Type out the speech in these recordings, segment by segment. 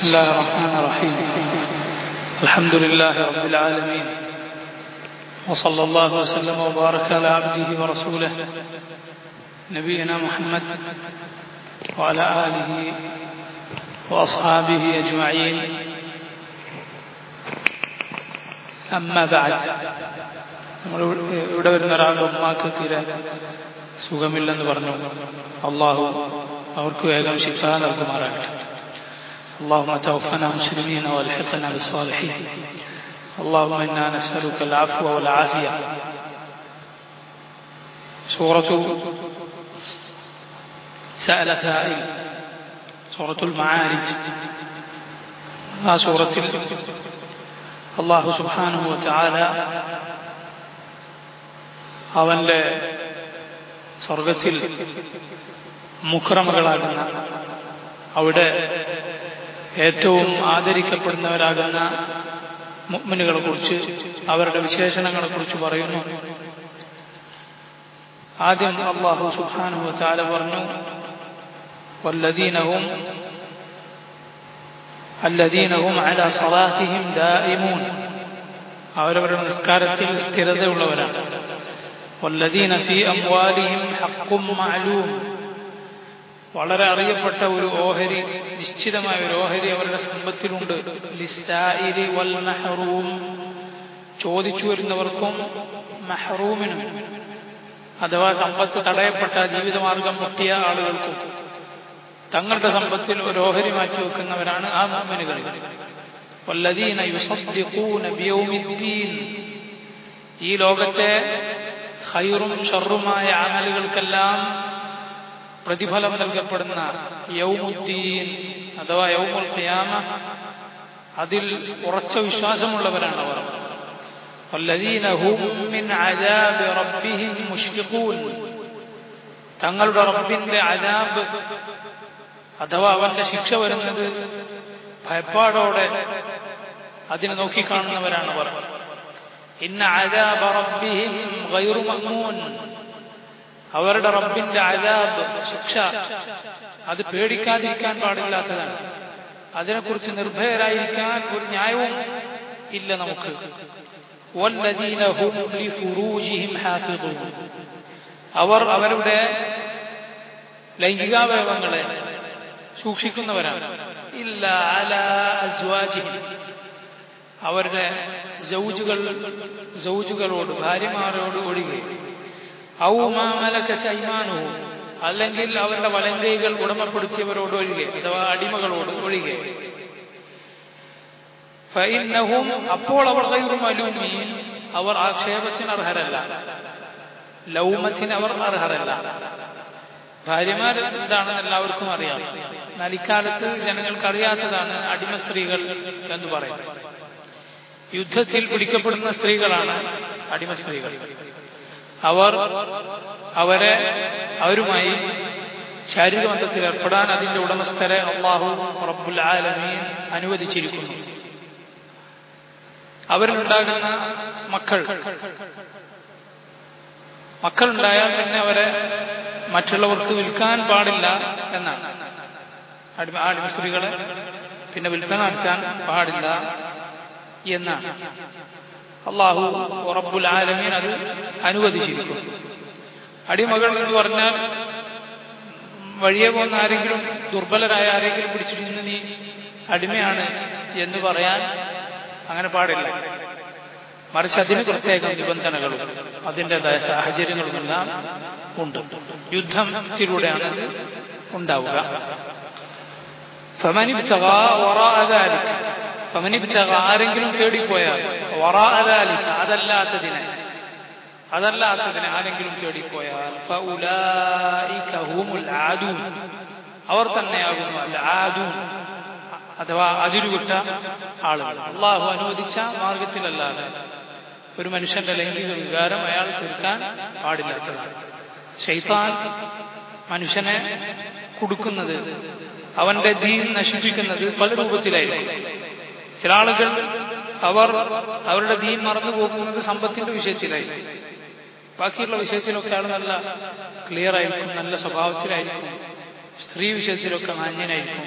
بسم الله الرحمن الرحيم الحمد لله رب العالمين وصلى الله وسلم وبارك على عبده ورسوله نبينا محمد وعلى آله وأصحابه أجمعين أما بعد നമ്മൾ ഇവിടെ വരുന്ന ഒരാളുടെ ഉമ്മാക്ക് തീരെ സുഖമില്ലെന്ന് പറഞ്ഞു അള്ളാഹു അവർക്ക് വേഗം ശിക്ഷ നൽകുമാറാകട്ടെ اللهم توفنا مسلمين والحقنا بالصالحين اللهم انا نسالك العفو والعافيه سوره سال سائل سوره المعارج ആ സൂറത്തിൽ അള്ളാഹു സുബാനു വചാല അവന്റെ സ്വർഗത്തിൽ മുക്രമകളാകുന്ന അവിടെ ഏറ്റവും ആദരിക്കപ്പെടുന്നവരാകുന്ന മുഗ്മിനുകളെ കുറിച്ച് അവരുടെ വിശേഷണങ്ങളെ കുറിച്ച് പറയുന്നു ആദ്യം അള്ളാഹു സുബാനു താല പറഞ്ഞു വല്ലദീനവും അല്ലദീനവും അല സലാത്തിഹിം ദായിമൂൻ അവരവരുടെ നിസ്കാരത്തിൽ സ്ഥിരതയുള്ളവരാണ് വല്ലദീന ഫി അംവാലിഹിം ഹഖും മഅലൂം വളരെ അറിയപ്പെട്ട ഒരു ഓഹരി നിശ്ചിതമായ ഒരു ഓഹരി അവരുടെ സമ്പത്തിലുണ്ട് ലിസ്തായിരി വൽ മഹറൂം ചോദിച്ചു വരുന്നവർക്കും മഹറൂമിനും അഥവാ സമ്പത്ത് തടയപ്പെട്ട ജീവിതമാർഗം മുട്ടിയ ആളുകൾക്കും തങ്ങളുടെ സമ്പത്തിൽ ഒരു ഓഹരി മാറ്റി വെക്കുന്നവരാണ് ആ മോമിനുകൾ വല്ലദീന യുസദ്ദിഖൂന ബിയൗമിദ്ദീൻ ഈ ലോകത്തെ ഖൈറും ഷറുമായ അമലുകൾക്കെല്ലാം പ്രതിഫലം നൽകപ്പെടുന്ന യൗമുദ്ദീൻ അഥവാ യൗമുൽ ഖിയാമ അതിൽ ഉറച്ച വിശ്വാസമുള്ളവരാണ് അവർ والذين هم من عذاب ربهم مشفقون തങ്ങളുടെ റബ്ബിന്റെ അജാബ് അഥവാ അവന്റെ ശിക്ഷ വരുന്നത് ഭയപ്പാടോടെ അതിനെ നോക്കിക്കാണുന്നവരാണ് അവർ ഇന്ന അജാബ റബ്ബിഹിം ഗൈറു മഅ്മൂൻ അവരുടെ റബ്ബിന്റെ അജാബ് ശിക്ഷ അത് പേടിക്കാതിരിക്കാൻ പാടില്ലാത്തതാണ് അതിനെക്കുറിച്ച് നിർഭയരായിരിക്കാൻ ഒരു ന്യായവും ഇല്ല നമുക്ക് അവർ അവരുടെ ലൈംഗികാവയവങ്ങളെ സൂക്ഷിക്കുന്നവരാണ് ഇല്ല അല അസ്വാജിഹിം അവരുടെ ജൗജുകൾ ജൗജുകളോട് ഭാര്യമാരോട് ഒഴികെ ഔമാമലക ചൈമാനവും അല്ലെങ്കിൽ അവരുടെ വലങ്കൈകൾ ഉടമപ്പെടുത്തിയവരോട് ഒഴികെ അഥവാ അടിമകളോട് ഒഴികെ ഫൈനഹും അപ്പോൾ അവർ മലൂമീൻ അവർ ആക്ഷേപത്തിന് അർഹരല്ല ലൗമത്തിന് അവർ അർഹരല്ല ഭാര്യമാർ എന്താണെന്ന് എല്ലാവർക്കും അറിയാം എന്നാൽ ഇക്കാലത്ത് ജനങ്ങൾക്ക് അറിയാത്തതാണ് അടിമ സ്ത്രീകൾ എന്ന് പറയുന്നത് യുദ്ധത്തിൽ പിടിക്കപ്പെടുന്ന സ്ത്രീകളാണ് അടിമ സ്ത്രീകൾ അവർ അവരെ അവരുമായി ശാരീരിക ബന്ധത്തിൽ ഏർപ്പെടാൻ അതിന്റെ ഉടമസ്ഥരെ അള്ളാഹു റബ്ബുൽ ആലമീൻ അനുവദിച്ചിരിക്കുന്നു അവരിലുണ്ടാകുന്ന മക്കൾ മക്കളുണ്ടായാൽ പിന്നെ അവരെ മറ്റുള്ളവർക്ക് വിൽക്കാൻ പാടില്ല എന്നാണ് അടിമ അടിമ സ്ത്രീകളെ പിന്നെ വിൽപ്പന നടത്താൻ പാടില്ല എന്നാണ് അള്ളാഹു റബ്ബുൽ ആലമീൻ അത് അനുവദിച്ചിരിക്കുന്നു അടിമകൾ എന്ന് പറഞ്ഞാൽ വഴിയെ പോകുന്ന ആരെങ്കിലും ദുർബലരായ ആരെങ്കിലും പിടിച്ചിട്ട് നീ അടിമയാണ് എന്ന് പറയാൻ അങ്ങനെ പാടില്ല മറിച്ച് അതിന് പ്രത്യേക നിബന്ധനകളും അതിൻ്റെതായ സാഹചര്യങ്ങളും എല്ലാം ഉണ്ട് യുദ്ധത്തിലൂടെയാണ് അത് ഉണ്ടാവുക ഫമനി ഫമനിബ്തഗ ആരെങ്കിലും തേടിപ്പോയാൽ വറാഅദാലിക അതല്ലാത്തതിനെ അതല്ലാത്തതിനെ ആരെങ്കിലും തേടിപ്പോയാൽ ഫഉലൈക ഹുമുൽ ആദൂൻ അവർ തന്നെയാകുന്നു അൽ ആദൂൻ അഥവാ അതിരുവിട്ട ആളുകൾ അള്ളാഹു അനുവദിച്ച മാർഗത്തിലല്ലാതെ ഒരു മനുഷ്യന്റെ ലൈംഗിക വികാരം അയാൾ തീർക്കാൻ പാടില്ലാത്തതാണ് ശൈത്താൻ മനുഷ്യനെ കൊടുക്കുന്നത് അവന്റെ ദീൻ നശിപ്പിക്കുന്നത് പല രൂപത്തിലായിരിക്കും ചില ആളുകൾ അവർ അവരുടെ ദീൻ മറന്നു പോകുന്നത് സമ്പത്തിന്റെ വിഷയത്തിലായിരിക്കും ബാക്കിയുള്ള വിഷയത്തിലൊക്കെ ആൾ നല്ല ക്ലിയർ ആയിരിക്കും നല്ല സ്വഭാവത്തിലായിരിക്കും സ്ത്രീ വിഷയത്തിലൊക്കെ മാന്യനായിരിക്കും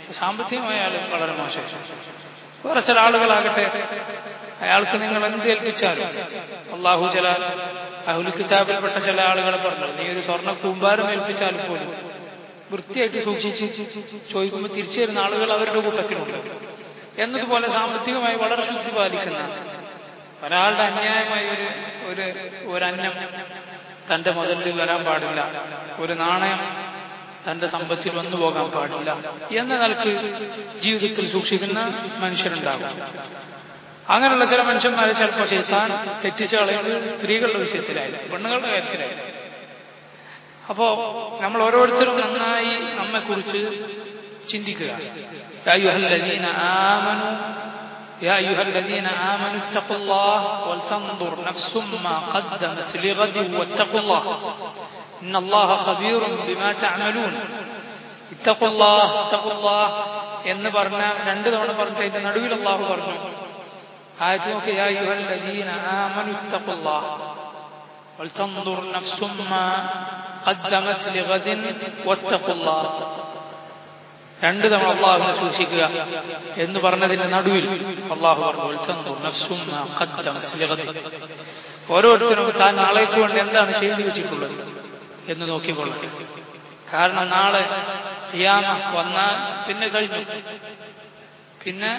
സാമ്പത്തികമായ അയാൾ വളരെ മോശം വേറെ ചില ആളുകളാകട്ടെ അയാൾക്ക് നിങ്ങൾ എന്ത് ഏൽപ്പിച്ചാലും അള്ളാഹു ചില അഹുൽ കിതാബിൽപ്പെട്ട ചില ആളുകളെ പറഞ്ഞു നീ ഒരു സ്വർണ്ണ കൂമ്പാരം ഏൽപ്പിച്ചാലും പോലും വൃത്തിയായിട്ട് സൂക്ഷിച്ച് ചോദിക്കുമ്പോൾ തിരിച്ചു വരുന്ന ആളുകൾ അവരുടെ കൂട്ടത്തിലുണ്ട് എന്നതുപോലെ സാമ്പത്തികമായി വളരെ ശുദ്ധി പാലിക്കുന്ന ഒരാളുടെ അന്യായമായ ഒരു ഒരു ഒരു അന്നം തന്റെ മുതലിൽ വരാൻ പാടില്ല ഒരു നാണയം തന്റെ സമ്പത്തിൽ വന്നു പോകാൻ പാടില്ല എന്ന നിലക്ക് ജീവിതത്തിൽ സൂക്ഷിക്കുന്ന മനുഷ്യരുണ്ടാകും അങ്ങനെയുള്ള ചില മനുഷ്യന്മാരെ ചിലപ്പോൾ ചെയ്താൻ തെറ്റിച്ച് കളയുന്നത് സ്ത്രീകളുടെ വിഷയത്തിലായിരുന്നു പെണ്ണുങ്ങളുടെ കാര്യത്തിലായിരുന്നു അപ്പോ നമ്മൾ ഓരോരുത്തരും നന്നായി നമ്മെക്കുറിച്ച് ചിന്തിക്കുക يا أيها الذين آمنوا يا أيها الذين آمنوا اتقوا الله ولتنظر نفس ما قدمت لغد واتقوا الله إن الله خبير بما تعملون اتقوا الله اتقوا الله എന്ന് പറഞ്ഞ രണ്ട് തവണ പറഞ്ഞിട്ട് അതിന്റെ നടുവിൽ അള്ളാഹു പറഞ്ഞു ആയത്ത് നോക്കി യാ അയ്യുഹൽ ലദീന ആമനു ഇത്തഖുല്ലാഹ് വൽതൻദുർ നഫ്സും മാ ഖദ്ദമത് ലിഗദിൻ വത്തഖുല്ലാഹ് രണ്ട് തവണ അള്ളാഹുവിനെ സൂക്ഷിക്കുക എന്ന് പറഞ്ഞതിന്റെ നടുവിൽ അള്ളാഹു പറഞ്ഞു വൽതൻദുർ നഫ്സും മാ ഖദ്ദമത് ലിഗദിൻ ഓരോരുത്തരും താൻ നാളേക്ക് വേണ്ടി എന്താണ് ചെയ്തു വെച്ചിട്ടുള്ളത് എന്ന് നോക്കിക്കൊള്ളട്ടെ കാരണം നാളെ ഖിയാമ വന്നാൽ പിന്നെ കഴിഞ്ഞു പിന്നെ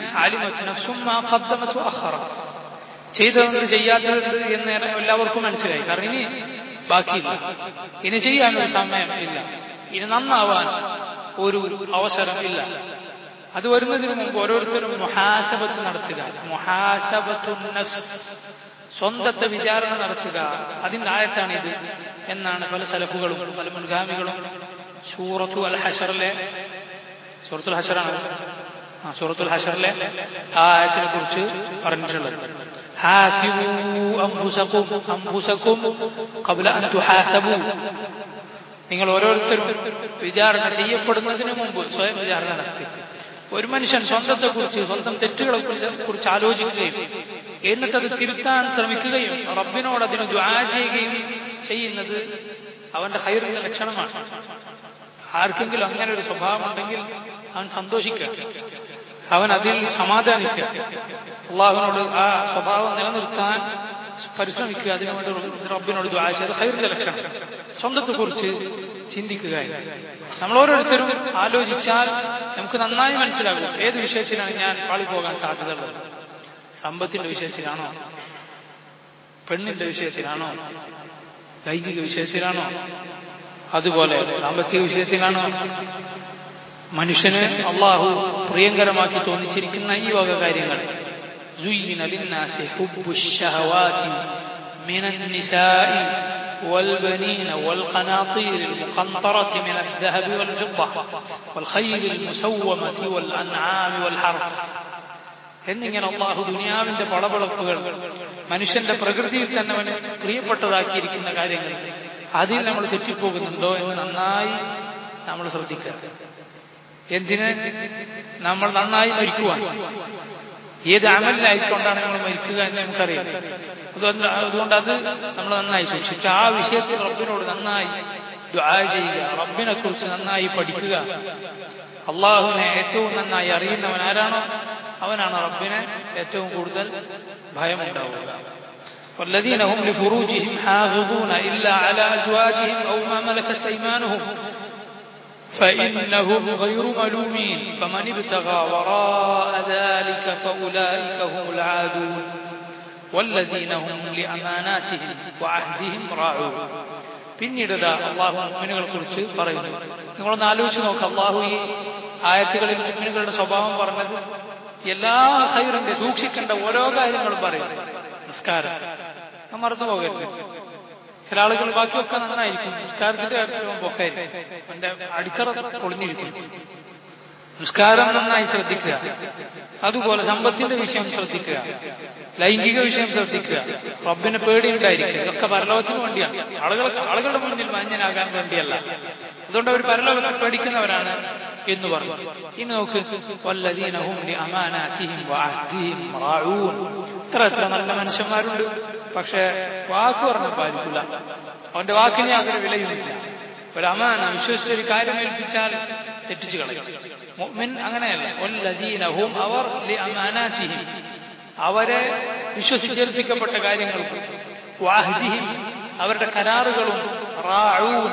ചെയ്തതുണ്ട് ചെയ്യാത്തതുണ്ട് എന്ന് എല്ലാവർക്കും മനസ്സിലായി കാരണം ഇനി ബാക്കിയില്ല ഇനി ചെയ്യാനൊരു സമയം ഇല്ല ഇനി നന്നാവാൻ ഒരു അവസരം ഇല്ല അത് വരുന്നതിന് മുമ്പ് ഓരോരുത്തരും മുഹാസബത്ത് നടത്തുക മുഹാസബത്തു നഫ്സ് സ്വന്തത്തെ വിചാരണ നടത്തുക അതിന്റെ ആയത്താണിത് എന്നാണ് പല സലഫുകളും പല മുൻഗാമികളും സൂറത്തു അൽ ഹഷറിലെ സൂറത്തുൽ ഹഷറാണ് ആ സൂറത്തുൽ ഹഷറിലെ ആ ആയത്തിനെ കുറിച്ച് പറഞ്ഞിട്ടുള്ളത് നിങ്ങൾ ഓരോരുത്തരും വിചാരണ ചെയ്യപ്പെടുന്നതിന് മുമ്പ് സ്വയം വിചാരണ നടത്തി ഒരു മനുഷ്യൻ സ്വന്തത്തെ കുറിച്ച് സ്വന്തം തെറ്റുകളെ കുറിച്ച് ആലോചിക്കുകയും എന്നിട്ടത് തിരുത്താൻ ശ്രമിക്കുകയും റബ്ബിനോട് അതിന് ദ്വാ ചെയ്യുകയും ചെയ്യുന്നത് അവന്റെ ഹൈറിന്റെ ലക്ഷണമാണ് ആർക്കെങ്കിലും അങ്ങനെ ഒരു സ്വഭാവം ഉണ്ടെങ്കിൽ അവൻ സന്തോഷിക്കുക അവൻ അതിൽ സമാധാനിക്കുക അള്ളാഹുവിനോട് ആ സ്വഭാവം നിലനിർത്താൻ പരിശ്രമിക്കുക അതിനുവേണ്ടി റബ്ബിനോട് ദ്വാശയത് ഹൈറിന്റെ ലക്ഷണം സ്വന്തത്തെ കുറിച്ച് ചിന്തിക്കുക നമ്മൾ ഓരോരുത്തരും ആലോചിച്ചാൽ നമുക്ക് നന്നായി മനസ്സിലാകും ഏത് വിഷയത്തിലാണ് ഞാൻ പാളിപ്പോകാൻ സാധ്യതയുള്ളത് സമ്പത്തിന്റെ വിഷയത്തിലാണോ പെണ്ണിന്റെ വിഷയത്തിലാണോ ലൈംഗിക വിഷയത്തിലാണോ അതുപോലെ സാമ്പത്തിക വിഷയത്തിലാണോ മനുഷ്യന് അള്ളാഹു പ്രിയങ്കരമാക്കി തോന്നിച്ചിരിക്കുന്ന ഈ വക കാര്യങ്ങൾ زين للناس حب الشهوات من النساء والبنين والقناطير المقنطرة من الذهب والفضة والخيل المسومة والأنعام والحرث എന്നിങ്ങനെ അള്ളാഹു ദുനിയാവിന്റെ പളപളപ്പുകൾ മനുഷ്യന്റെ പ്രകൃതിയിൽ തന്നെ അവന് പ്രിയപ്പെട്ടതാക്കിയിരിക്കുന്ന കാര്യങ്ങൾ അതിൽ നമ്മൾ തെറ്റിപ്പോകുന്നുണ്ടോ എന്ന് നന്നായി നമ്മൾ ശ്രദ്ധിക്കുക എന്തിന് നമ്മൾ നന്നായി മരിക്കുവാൻ ഏത് അമലിലായിക്കൊണ്ടാണ് നമ്മൾ മരിക്കുക എന്ന് നമുക്കറിയാം അതുകൊണ്ട് അതുകൊണ്ട് അത് നമ്മൾ നന്നായി സൂക്ഷിക്കുക ആ വിഷയത്തിൽ റബ്ബിനോട് നന്നായി ദ്വാ ചെയ്യുക റബ്ബിനെ കുറിച്ച് നന്നായി പഠിക്കുക അള്ളാഹുവിനെ ഏറ്റവും നന്നായി അറിയുന്നവൻ ആരാണോ അവനാണ് റബ്ബിനെ ഏറ്റവും കൂടുതൽ ഭയമുണ്ടാവുക والذين هم لفروجهم حافظون إلا على أزواجهم أو ما ملكت أيمانهم فإنهم غير ملومين فمن ابتغى وراء ذلك فأولئك هم العادون والذين هم لأماناتهم وعهدهم راعون പിന്നീട് അള്ളാഹു മുമ്മിനുകളെ കുറിച്ച് പറയുന്നു നിങ്ങളൊന്ന് ആലോചിച്ച് നോക്ക് അള്ളാഹു ഈ ആയത്തുകളിൽ മുമ്മിനുകളുടെ സ്വഭാവം പറഞ്ഞത് എല്ലാ ഹൈറിന്റെ സൂക്ഷിക്കേണ്ട ഓരോ കാര്യങ്ങളും പറയും നിസ്കാരം മറന്നു പോകരുത് ചില ആളുകൾ ബാക്കിയൊക്കെ നന്നായിരിക്കും നിസ്കാരത്തിന്റെ കാര്യത്തിൽ പൊക്കായിരിക്കും എന്റെ അടിത്തറ പൊളിഞ്ഞിരിക്കും നിസ്കാരം നന്നായി ശ്രദ്ധിക്കുക അതുപോലെ സമ്പത്തിന്റെ വിഷയം ശ്രദ്ധിക്കുക ലൈംഗിക വിഷയം ശ്രദ്ധിക്കുക റബ്ബിന് പേടിയുണ്ടായിരിക്കുക ഇതൊക്കെ പരലോകത്തിന് വേണ്ടിയാണ് ആളുകൾ ആളുകളുടെ മുന്നിൽ മാന്യനാകാൻ വേണ്ടിയല്ല അതുകൊണ്ട് അവർ പരലോകത്തെ പേടിക്കുന്നവരാണ് എന്ന് പറഞ്ഞു ഇനി നോക്ക് വല്ലദീനഹും ലിഅമാനാതിഹിം വഅഹ്ദിഹിം റാഊൻ ഇത്ര എത്ര നല്ല മനുഷ്യന്മാരുണ്ട് പക്ഷെ വാക്ക് പറഞ്ഞ പാലിക്കില്ല അവന്റെ വാക്കിന് യാതൊരു വിലയുമില്ല ഒരു അമാന വിശ്വസിച്ച ഒരു കാര്യം ഏൽപ്പിച്ചാൽ തെറ്റിച്ചു കളയും മുഅ്മിൻ അങ്ങനെയല്ല വല്ലദീനഹും അവർ ലിഅമാനാതിഹിം അവരെ വിശ്വസിച്ചേൽപ്പിക്കപ്പെട്ട കാര്യങ്ങൾക്ക് വാഹ്ദിഹിം അവരുടെ കരാറുകളും റാഊൻ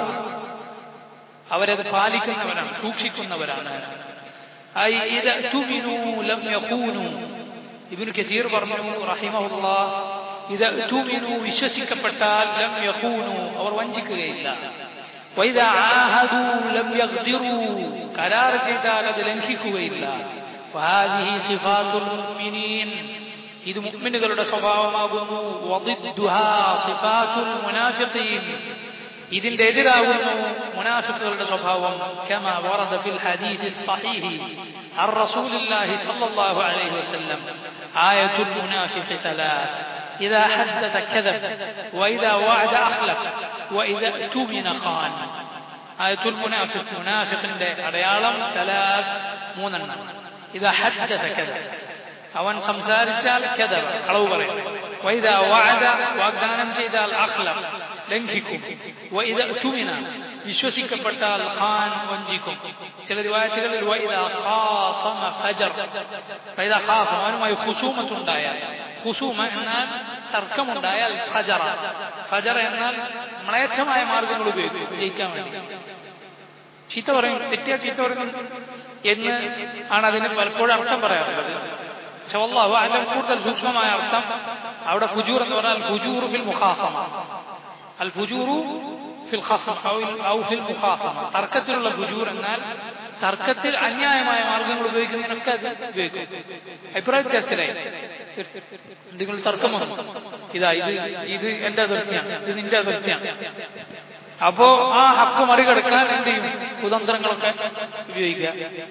അവരത് പാലിക്കുന്നവരാണ് സൂക്ഷിക്കുന്നവരാണ് ഐ ഇദ തുമിനു ലം യഖൂനു ഇബ്നു കസീർ പറഞ്ഞു റഹിമഹുല്ലാ ഇദ തുമിനു വിശ്വസിക്കപ്പെട്ടാൽ ലം യഖൂനു അവർ വഞ്ചിക്കുകയില്ല വൈദ ആഹദു ലം യഗ്ദിറു കരാർ ചെയ്താൽ അത് ലംഘിക്കുകയില്ല وهذه صفات المؤمنين ഇത് മുഅ്മിനുകളുടെ സ്വഭാവമാകുന്നു വദിദ്ദുഹാ സിഫാത്തുൽ മുനാഫിഖീൻ ഇതിന്റെ എതിരാകുന്നു മുനാഫിക്കുകളുടെ സ്വഭാവം كما ورد في الحديث الصحيح عن رسول الله صلى الله عليه وسلم آية المنافق ثلاث إذا حدث كذب وإذا وعد أخلف وإذا اؤتمن خان آية المنافق منافق അടയാളം ثلاث മൂന്നെണ്ണം إذا حدث كذب അവൻ സംസാരിച്ചാൽ കഥവ കളവ് പറയും വൈദ വാഴ വാഗ്ദാനം ചെയ്താൽ അഖ്ലം ലംഘിക്കും വൈദ തുമിന വിശ്വസിക്കപ്പെട്ടാൽ ഖാൻ വഞ്ചിക്കും ചില റിവായത്തുകളിൽ വൈദ ഖാസമ ഫജർ വൈദ ഖാസ അവനുമായി ഖുസൂമത്തുണ്ടായാൽ ഖുസൂമ എന്നാൽ തർക്കമുണ്ടായാൽ ഫജറ ഫജറ എന്നാൽ മ്ലേച്ഛമായ മാർഗങ്ങൾ ഉപയോഗിക്കും ജയിക്കാൻ വേണ്ടി ചീത്ത പറയും തെറ്റിയ ചീത്ത പറയും എന്ന് ആണ് അതിന് പലപ്പോഴും അർത്ഥം പറയാറുള്ളത് പക്ഷെ അള്ളാഹു അതിന്റെ കൂടുതൽ സൂക്ഷ്മമായ അർത്ഥം അവിടെ ഫുജൂർ എന്ന് പറഞ്ഞാൽ ഫുജൂർ ഫിൽ മുഖാസമ അൽ ഫുജൂറു ഫിൽ ഔ ഫിൽ മുഖാസമ തർക്കത്തിലുള്ള ഫുജൂർ എന്നാൽ തർക്കത്തിൽ അന്യായമായ മാർഗങ്ങൾ ഉപയോഗിക്കുന്നതിനൊക്കെ അത് ഉപയോഗിക്കും അഭിപ്രായ വ്യത്യാസത്തിലായി നിങ്ങൾ തർക്കം വന്നു ഇതാ ഇത് ഇത് എന്റെ അതിർത്തിയാണ് ഇത് നിന്റെ അതിർത്തിയാണ് അപ്പോ ആ ഹക്ക് മറികടക്കാൻ എന്ത് ചെയ്യും കുതന്ത്രങ്ങളൊക്കെ ഉപയോഗിക്കുക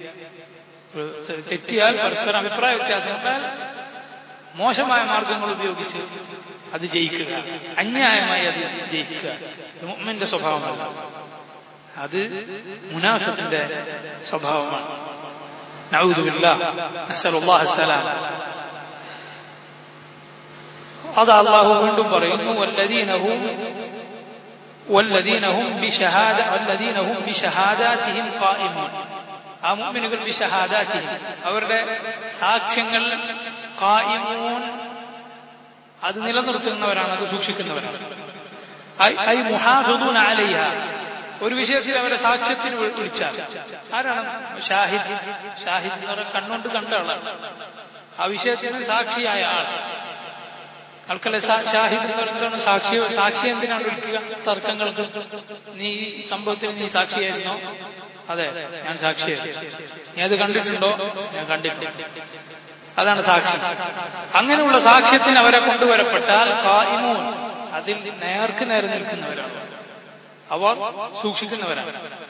തെറ്റിയാൽ പരസ്പരം അഭിപ്രായ വ്യത്യാസം ഉണ്ടായാൽ മോശമായ മാർഗങ്ങൾ ഉപയോഗിച്ച് അത് ജയിക്കുക അന്യായമായി അത് ജയിക്കുക മുഅ്മിന്റെ സ്വഭാവമല്ല അത് മുനാഫിന്റെ സ്വഭാവമാണ് نعوذ بالله نسأل الله السلامة അത് അള്ളാഹു വീണ്ടും പറയുന്നു والذين هم والذين هم بشهادة والذين هم بشهاداتهم قائمون ആ മുഅ്മിനുകൾ ബിഷഹാദാതിഹിം അവരുടെ സാക്ഷ്യങ്ങൾ ഖായിമൂൻ അത് നിലനിർത്തുന്നവരാണ് അത് സൂക്ഷിക്കുന്നവരാണ് ഐ മുഹാഫിദൂന അലൈഹ ഒരു വിഷയത്തിൽ അവരെ സാക്ഷ്യത്തിന് വിളിച്ചാൽ ആരാണ് ഷാഹിദ് ഷാഹിദ് എന്ന് പറഞ്ഞാൽ കണ്ണുകൊണ്ട് കണ്ട ആളാണ് ആ വിഷയത്തിന് സാക്ഷിയായ ആൾ ആൾക്കല്ലേ ഷാഹിദ് എന്ന് പറയുന്നതാണ് സാക്ഷി സാക്ഷി എന്തിനാണ് വിളിക്കുക തർക്കങ്ങൾക്ക് നീ ഈ സംഭവത്തിൽ നീ സാക്ഷിയായിരുന്നോ അതെ ഞാൻ സാക്ഷിയായിരുന്നു നീ അത് കണ്ടിട്ടുണ്ടോ ഞാൻ കണ്ടിട്ടുണ്ട് അതാണ് സാക്ഷി അങ്ങനെയുള്ള സാക്ഷ്യത്തിന് അവരെ കൊണ്ടുവരപ്പെട്ടാൽ കായിമൂൻ അതിൽ നേർക്ക് നേരെ നിൽക്കുന്നവരാണ് അവർ സൂക്ഷിക്കുന്നവരാണ്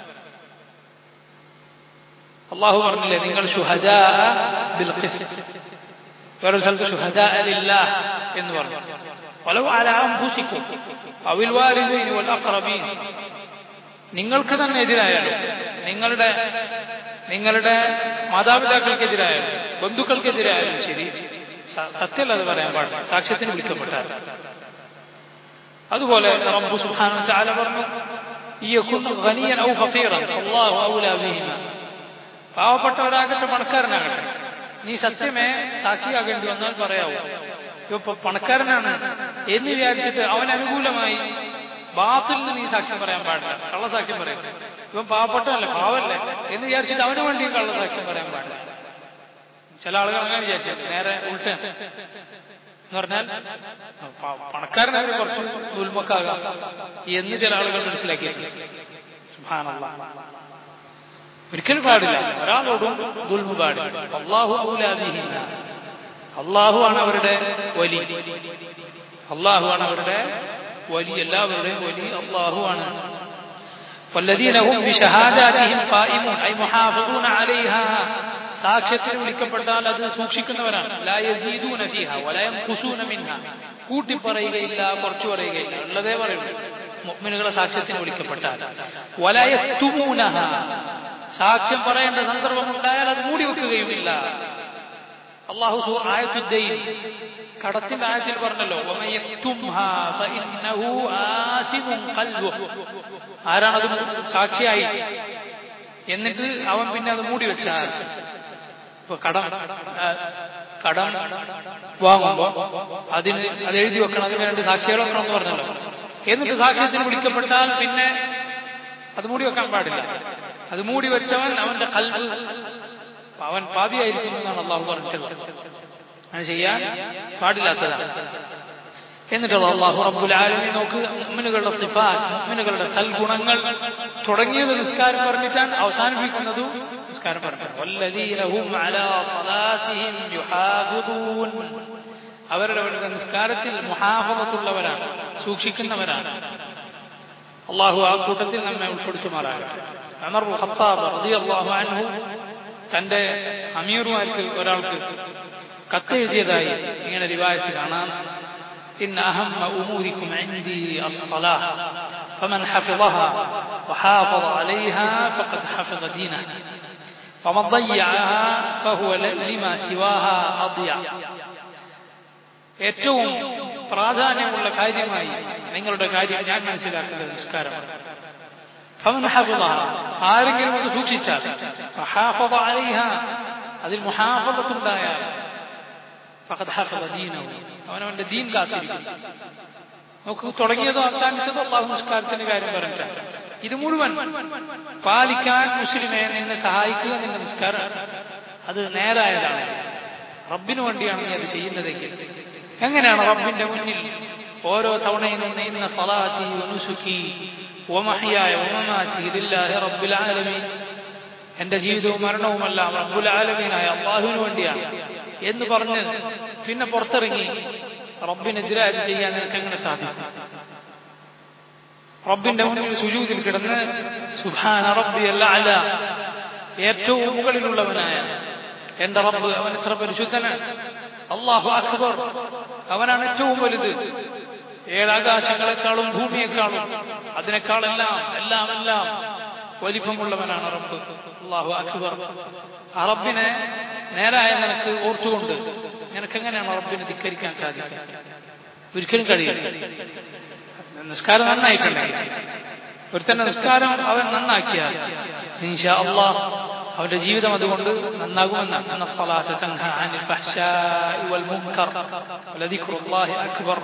അള്ളാഹു പറഞ്ഞില്ലേ നിങ്ങൾ ഷുഹദ ബിൽ വേറൊരു സ്ഥലത്ത് ഷുഹദ അലില്ലാഹ് എന്ന് പറഞ്ഞു ولو على أنفسكم أو الوالدين والأقربين നിങ്ങൾക്ക് തന്നെ എതിരായാലും നിങ്ങളുടെ നിങ്ങളുടെ മാതാപിതാക്കൾക്കെതിരായാലും ബന്ധുക്കൾക്കെതിരായാലും ശരി സത്യമല്ല അത് പറയാൻ പാടില്ല സാക്ഷ്യത്തിന് വിളിക്കപ്പെട്ടാൽ അതുപോലെ റബ്ബു സുബ്ഹാനഹു വതആല പറഞ്ഞു യകുൻ ഗനിയൻ ഔ ഫഖീറൻ അല്ലാഹു ഔലാ ബിഹിമ പാവപ്പെട്ടവരാകട്ടെ പണക്കാരനാകട്ടെ നീ സത്യമേ സാക്ഷിയാകേണ്ടി വന്നാൽ പറയാവൂ ഇപ്പൊ പണക്കാരനാണ് എന്ന് വിചാരിച്ചിട്ട് അവൻ അനുകൂലമായി ബാത്തിൽ നീ സാക്ഷ്യം പറയാൻ പാടില്ല കള്ളസാക്ഷ്യം പറയാം ഇവൻ പാവപ്പെട്ടല്ലേ പാവല്ലേ എന്ന് വിചാരിച്ചിട്ട് അവന് വേണ്ടിയും കള്ളസാക്ഷ്യം പറയാൻ പാടില്ല ചില ആളുകൾ അങ്ങനെ വിചാരിച്ചു നേരെ ഉൾട്ട എന്ന് പറഞ്ഞാൽ പണക്കാരനായ കുറച്ച് ദുൽമക്കാകാം എന്ന് ചില ആളുകൾ മനസ്സിലാക്കിയിട്ടുണ്ട് ഒരിക്കലും പാടില്ല ഒരാളോടും ദുൽമ പാടില്ല അള്ളാഹു ഔലാദിഹില്ല അള്ളാഹു ആണ് അവരുടെ വലി അള്ളാഹു ആണ് അവരുടെ വലി എല്ലാവരുടെയും വലി അള്ളാഹു ആണ് والذين هم بشهاداتهم قائمون أي محافظون عليها സാക്ഷ്യത്തിന് വിളിക്കപ്പെട്ടാൽ അത് സൂക്ഷിക്കുന്നവരാണ് ലാ യസീദൂന ഫീഹ വലാ യംഖുസൂന മിൻഹ കൂട്ടി പറയുകയില്ല കുറച്ചു പറയുകയില്ല ഉള്ളതേ പറയുള്ളൂ മുഅ്മിനുകളെ സാക്ഷ്യത്തിന് വിളിക്കപ്പെട്ടാൽ വലാ യക്തുമൂനഹ സാക്ഷ്യം പറയേണ്ട സന്ദർഭം ഉണ്ടായാൽ അത് മൂടി വെക്കുകയുമില്ല അള്ളാഹു ആയത്തുദ്ദൈൻ കടത്തിന്റെ ആയത്തിൽ പറഞ്ഞല്ലോ ആരാണത് സാക്ഷിയായി എന്നിട്ട് അവൻ പിന്നെ അത് മൂടി വെച്ചാൽ ഇപ്പൊ കടം ആ, കടം വാങ്ങുമ്പോ അതിന് അത് എഴുതി വെക്കണം അതിന് രണ്ട് സാക്ഷികൾ വെക്കണം എന്ന് പറഞ്ഞല്ലോ എന്നിട്ട് സാക്ഷ്യത്തിന് വിളിക്കപ്പെട്ടാൽ പിന്നെ അത് മൂടി വെക്കാൻ പാടില്ല അത് മൂടി വെച്ചവൻ അവന്റെ കൽവ് അവൻ പാപിയായിരിക്കും എന്നാണ് അള്ളാഹു പറഞ്ഞിട്ടുള്ളത് അത് ചെയ്യാൻ പാടില്ലാത്തതാണ് എന്നിട്ട് അള്ളാഹു റബ്ബുൽ ആലമീൻ നോക്ക് മുഅ്മിനുകളുടെ സിഫാത്ത് മുഅ്മിനുകളുടെ സൽഗുണങ്ങൾ തുടങ്ങിയത് നിസ്കാരം പറഞ്ഞിട്ടാണ് അവസാനിപ്പിക്കുന്നതും നിസ്കാരം പറഞ്ഞിട്ടാണ് വല്ലദീന ഹും അലാ സലാത്തിഹിം യുഹാഫിദൂൻ അവരുടെ അവരുടെ നിസ്കാരത്തിൽ മുഹാഫറത്തുള്ളവരാണ് സൂക്ഷിക്കുന്നവരാണ് അള്ളാഹു ആ കൂട്ടത്തിൽ നമ്മെ ഉൾപ്പെടുത്തുമാറാകട്ടെ അമർ ഖത്താബ് റളിയല്ലാഹു അൻഹു തന്റെ അമീറുമാർക്ക് ഒരാൾക്ക് കത്തെഴുതിയതായി ഇങ്ങനെ റിവായത്ത് കാണാം إن أهم أموركم عندي الصلاة فمن حفظها وحافظ عليها فقد حفظ دينه ومن ضيعها فهو لما سواها أضيع ഏറ്റവും പ്രാധാന്യമുള്ള കാര്യമായി നിങ്ങളുടെ കാര്യം ഞാൻ മനസ്സിലാക്കുന്നത് നിസ്കാരമാണ് فمن حفظها ആരെങ്കിലും അത് സൂക്ഷിച്ചാൽ فحافظ عليها അതിൽ മുഹാഫത്തുണ്ടായാൽ ഫഖദ് ഹഫദ ദീനഹു അവനവന്റെ ദീൻ കാത്തിരിക്കും നമുക്ക് തുടങ്ങിയതോ അവസാനിച്ചതോ അള്ളാഹു നിസ്കാരത്തിന്റെ കാര്യം പറഞ്ഞിട്ടാണ് ഇത് മുഴുവൻ പാലിക്കാൻ മുസ്ലിമെ നിന്നെ സഹായിക്കുക നിന്റെ നിസ്കാരം അത് നേരായതാണ് റബ്ബിനു വേണ്ടിയാണ് നീ അത് ചെയ്യുന്നതെങ്കിൽ എങ്ങനെയാണ് റബ്ബിന്റെ മുന്നിൽ ഓരോ തവണയും നിന്ന് ഇന്ന സലാത്തി വനുസുക്കി വമഹിയായ വമമാറ്റി ലില്ലാഹി റബ്ബിൽ ആലമീൻ എന്റെ ജീവിതവും മരണവുമെല്ലാം റബ്ബുൽ ആലമീനായ അള്ളാഹുവിന് വേണ്ടിയാണ് എന്ന് പറഞ്ഞ് പിന്നെ പുറത്തിറങ്ങി റബ്ബിനെതിരെ അത് ചെയ്യാൻ നിനക്ക് എങ്ങനെ സാധിക്കും റബ്ബിന്റെ മുന്നിൽ സുജൂതിൽ കിടന്ന് സുഹാന റബ്ബി അല്ല അല ഏറ്റവും മുകളിലുള്ളവനായ എന്റെ റബ്ബ് അവൻ എത്ര പരിശുദ്ധനാണ് അള്ളാഹു അക്ബർ അവനാണ് ഏറ്റവും വലുത് ഏഴാകാശങ്ങളെക്കാളും ഭൂമിയെക്കാളും അതിനേക്കാളെല്ലാം എല്ലാം എല്ലാം വലിപ്പമുള്ളവനാണ് റബ്ബ് അള്ളാഹു അക്ബർ ആ റബ്ബിനെ നേരായ നിനക്ക് ഓർത്തുകൊണ്ട് നിനക്ക് എങ്ങനെയാണ് റബ്ബിനെ ധിക്കരിക്കാൻ സാധിക്കുക ഒരിക്കലും കഴിയില്ല നിസ്കാരം നന്നായിട്ടുണ്ടെങ്കിൽ ഒരുത്തന്റെ നിസ്കാരം അവൻ നന്നാക്കിയാൽ ഇൻഷാ അള്ളാഹ് അവന്റെ ജീവിതം അതുകൊണ്ട് നന്നാകുമെന്നാണ് അന്ന സ്വലാത്ത് തൻഹ അനിൽ ഫഹ്ശാഇ വൽ മുൻകർ വലദിക്റുല്ലാഹി അക്ബർ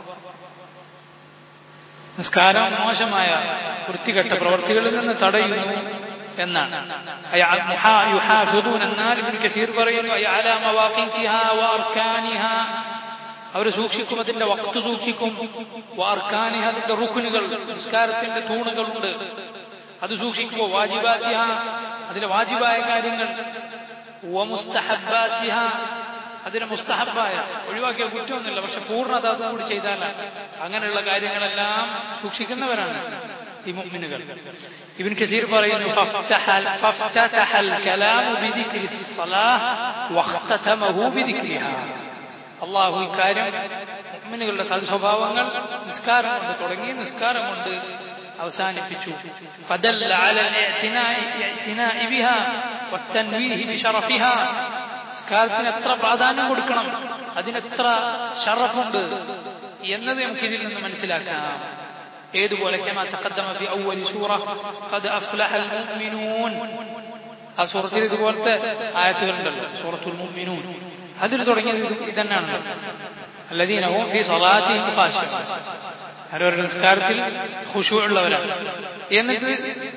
നിസ്കാരം മോശമായ വൃത്തികെട്ട പ്രവർത്തികളിൽ നിന്ന് തടയുന്നു എന്നാണ് യുഹാഫിദൂൻ എന്നാൽ ഇബ്നു കസീർ പറയുന്നു അയ അലാ മവാഖീതിഹാ വഅർകാനിഹാ അവർ സൂക്ഷിക്കും അതിന്റെ വക്ത് സൂക്ഷിക്കും വാർക്കാനിഹ അതിന്റെ റുക്കുനുകൾ നിസ്കാരത്തിന്റെ തൂണുകളുണ്ട് അത് സൂക്ഷിക്കുമ്പോൾ വാജിബാത്തിഹ അതിലെ വാജിബായ കാര്യങ്ങൾ വമുസ്തഹബാത്തിഹ അതിന് മുസ്തഹബായ ഒഴിവാക്കിയ കുറ്റമൊന്നുമില്ല പക്ഷെ പൂർണ്ണത അതുകൂടി ചെയ്താല അങ്ങനെയുള്ള കാര്യങ്ങളെല്ലാം സൂക്ഷിക്കുന്നവരാണ് ഈ മുഅ്മിനുകൾ ഇബ്ൻ കസീർ പറയുന്നു ഫഫ്തഹൽ ഫഫ്തഹൽ കലാമു ബിദിക്രി സ്വലാഹ് വഖ്തതമഹു ബിദിക്രിഹാ അള്ളാഹു ഇക്കാര്യം മുഅ്മിനുകളുടെ സൽസ്വഭാവങ്ങൾ നിസ്കാരം കൊണ്ട് തുടങ്ങി നിസ്കാരം കൊണ്ട് അവസാനിപ്പിച്ചു فدل على الاعتناء اعتناء بها والتنويه بشرفها നിസ്കാരത്തിന് എത്ര പ്രാധാന്യം കൊടുക്കണം അതിനെത്ര ഷറഫുണ്ട് എന്നത് നമുക്ക് ഇതിൽ നിന്ന് മനസ്സിലാക്കാം ഏതുപോലെ كما تقدم في أول سورة قد أفلح المؤمنون ആ സൂറത്തിൽ ഇതുപോലത്തെ ആയത്തുകളുണ്ടല്ലോ സൂറത്തുൽ മുഅ്മിനൂൻ അതിൽ തുടങ്ങിയത് ഇത് ഇതന്നെയാണ് الذين هم في صلاتهم خاشعون അവരവരുടെ നിസ്കാരത്തിൽ ഖുശൂ ഉള്ളവരാണ് എന്നിട്ട്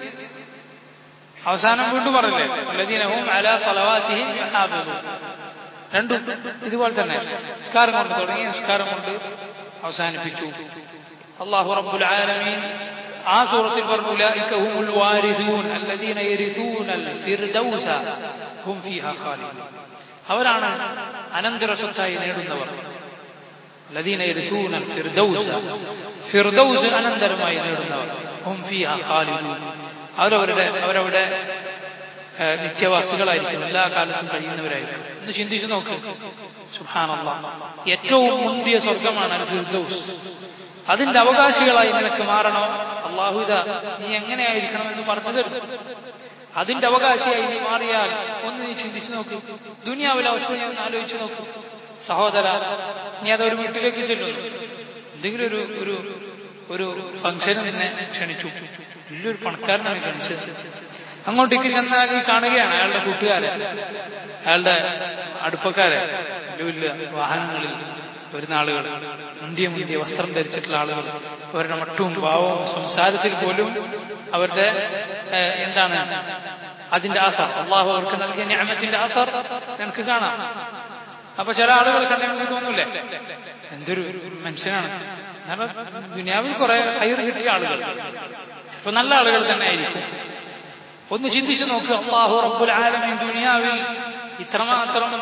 അവസാനം വീണ്ടും പറഞ്ഞില്ലേ الذين هم على صلواتهم يحافظون രണ്ടും ഇതുപോലെ തന്നെ നിസ്കാരം കൊണ്ട് തുടങ്ങി നിസ്കാരം കൊണ്ട് അവസാനിപ്പിച്ചു അള്ളാഹു റബ്ബുൽ ആലമീൻ ആ സൂറത്തിൽ പറഞ്ഞു ഉലൈക ഹുമുൽ വാരിസൂൻ الذين يرثون الفردوس هم فيها خالدون അവരാണ് അനന്തര സ്വത്തായി നേടുന്നവർ الذين يرثون الفردوس ഫിർദൗസ് അനന്തരമായി നേടുന്നവർ ഹും ഫീഹ ഖാലിദൂൻ അവരവരുടെ അവരവിടെ നിത്യവാസികളായിരിക്കും എല്ലാ കാലത്തും കഴിയുന്നവരായിരിക്കും ഒന്ന് ചിന്തിച്ചു നോക്ക് സുഹാനല്ല ഏറ്റവും മുന്തിയ സ്വർഗമാണ് അൽ ഫിർദൗസ് അതിന്റെ അവകാശികളായി നിനക്ക് മാറണോ അള്ളാഹുദ നീ എങ്ങനെയായിരിക്കണം എന്ന് പറഞ്ഞു തരും അതിന്റെ അവകാശിയായി നീ മാറിയാൽ ഒന്ന് നീ ചിന്തിച്ചു നോക്കൂ ദുനിയാവിലെ അവസ്ഥ ഞാൻ ഒന്ന് ആലോചിച്ചു നോക്കൂ സഹോദര നീ അതൊരു വീട്ടിലേക്ക് ചെല്ലുന്നു എന്തെങ്കിലും ഒരു ഒരു ഒരു ഫംഗ്ഷന് നിന്നെ ക്ഷണിച്ചു വലിയൊരു പണക്കാരനാണ് ക്ഷണിച്ചത് അങ്ങോട്ടേക്ക് ചെന്നാൽ ഈ കാണുകയാണ് അയാളുടെ കൂട്ടുകാരെ അയാളുടെ അടുപ്പക്കാരെ വലിയ വലിയ വാഹനങ്ങളിൽ വരുന്ന ആളുകൾ മുന്തിയ മുന്തിയ വസ്ത്രം ധരിച്ചിട്ടുള്ള ആളുകൾ അവരുടെ മട്ടും ഭാവവും സംസാരത്തിൽ പോലും അവരുടെ ഏഹ്, എന്താണ് അതിന്റെ ആധാർ അള്ളാഹു അവർക്ക് നൽകിയ ഞാമത്തിന്റെ ആധാർ നമുക്ക് കാണാം അപ്പൊ ചില ആളുകൾ കണ്ട നമുക്ക് തോന്നൂലേ എന്തൊരു മനുഷ്യനാണ് കാരണം ദുനിയാവിൽ കുറെ ഹൈർ കിട്ടിയ ആളുകൾ ചിലപ്പോ നല്ല ആളുകൾ തന്നെ ആയിരിക്കും ഒന്ന് ചിന്തിച്ചു നോക്കുക അള്ളാഹു റബ്ബുൽ ആലമീൻ ദുനിയാവിൽ ഇത്രമാത്രം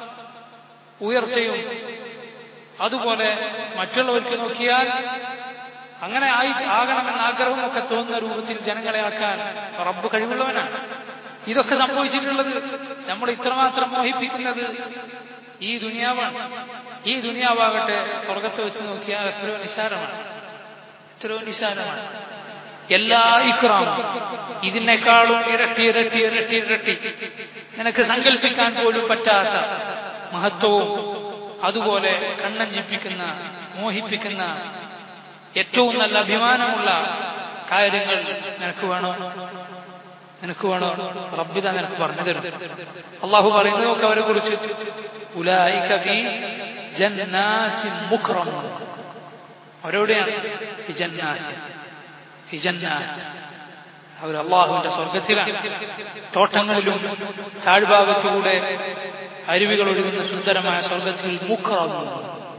ഉയർച്ചയും അതുപോലെ മറ്റുള്ളവർക്ക് നോക്കിയാൽ അങ്ങനെ ആയി ആകണമെന്ന ആഗ്രഹമൊക്കെ തോന്നുന്ന രൂപത്തിൽ ജനങ്ങളെ ആക്കാൻ റബ്ബ് കഴിവുള്ളവനാണ് ഇതൊക്കെ സംഭവിച്ചിട്ടുള്ളത് നമ്മൾ ഇത്രമാത്രം മോഹിപ്പിക്കുന്നത് ഈ ദുനിയാവാണ് ഈ ദുനിയാവാകട്ടെ സ്വർഗത്തെ വെച്ച് നോക്കിയാൽ എത്രയോ നിസാരമാണ് എത്രയോ നിസാരമാണ് എല്ലാ ഇക്രാമും ഇതിനേക്കാളും ഇരട്ടി ഇരട്ടി ഇരട്ടി ഇരട്ടി നിനക്ക് സങ്കല്പിക്കാൻ പോലും പറ്റാത്ത മഹത്വവും അതുപോലെ കണ്ണഞ്ചിപ്പിക്കുന്ന മോഹിപ്പിക്കുന്ന ഏറ്റവും നല്ല അഭിമാനമുള്ള കാര്യങ്ങൾ നിനക്ക് വേണോ നിനക്ക് വേണോ റബ്ബിത നിനക്ക് പറഞ്ഞു തരും അള്ളാഹു പറയുന്നതൊക്കെ അവരെ കുറിച്ച് ഉലായിക ഫീ ജന്നാത്തിൻ മുക്രമൂൻ അവരെവിടെയാണ് ഫി ജന്നാത്തിൻ ഫി ജന്നാത്ത് അവർ അള്ളാഹുവിന്റെ സ്വർഗത്തിലാണ് തോട്ടങ്ങളിലും താഴ്ഭാഗത്തുകൂടെ അരുവികൾ ഒഴുകുന്ന സുന്ദരമായ സ്വർഗത്തിൽ മുക്രമൂൻ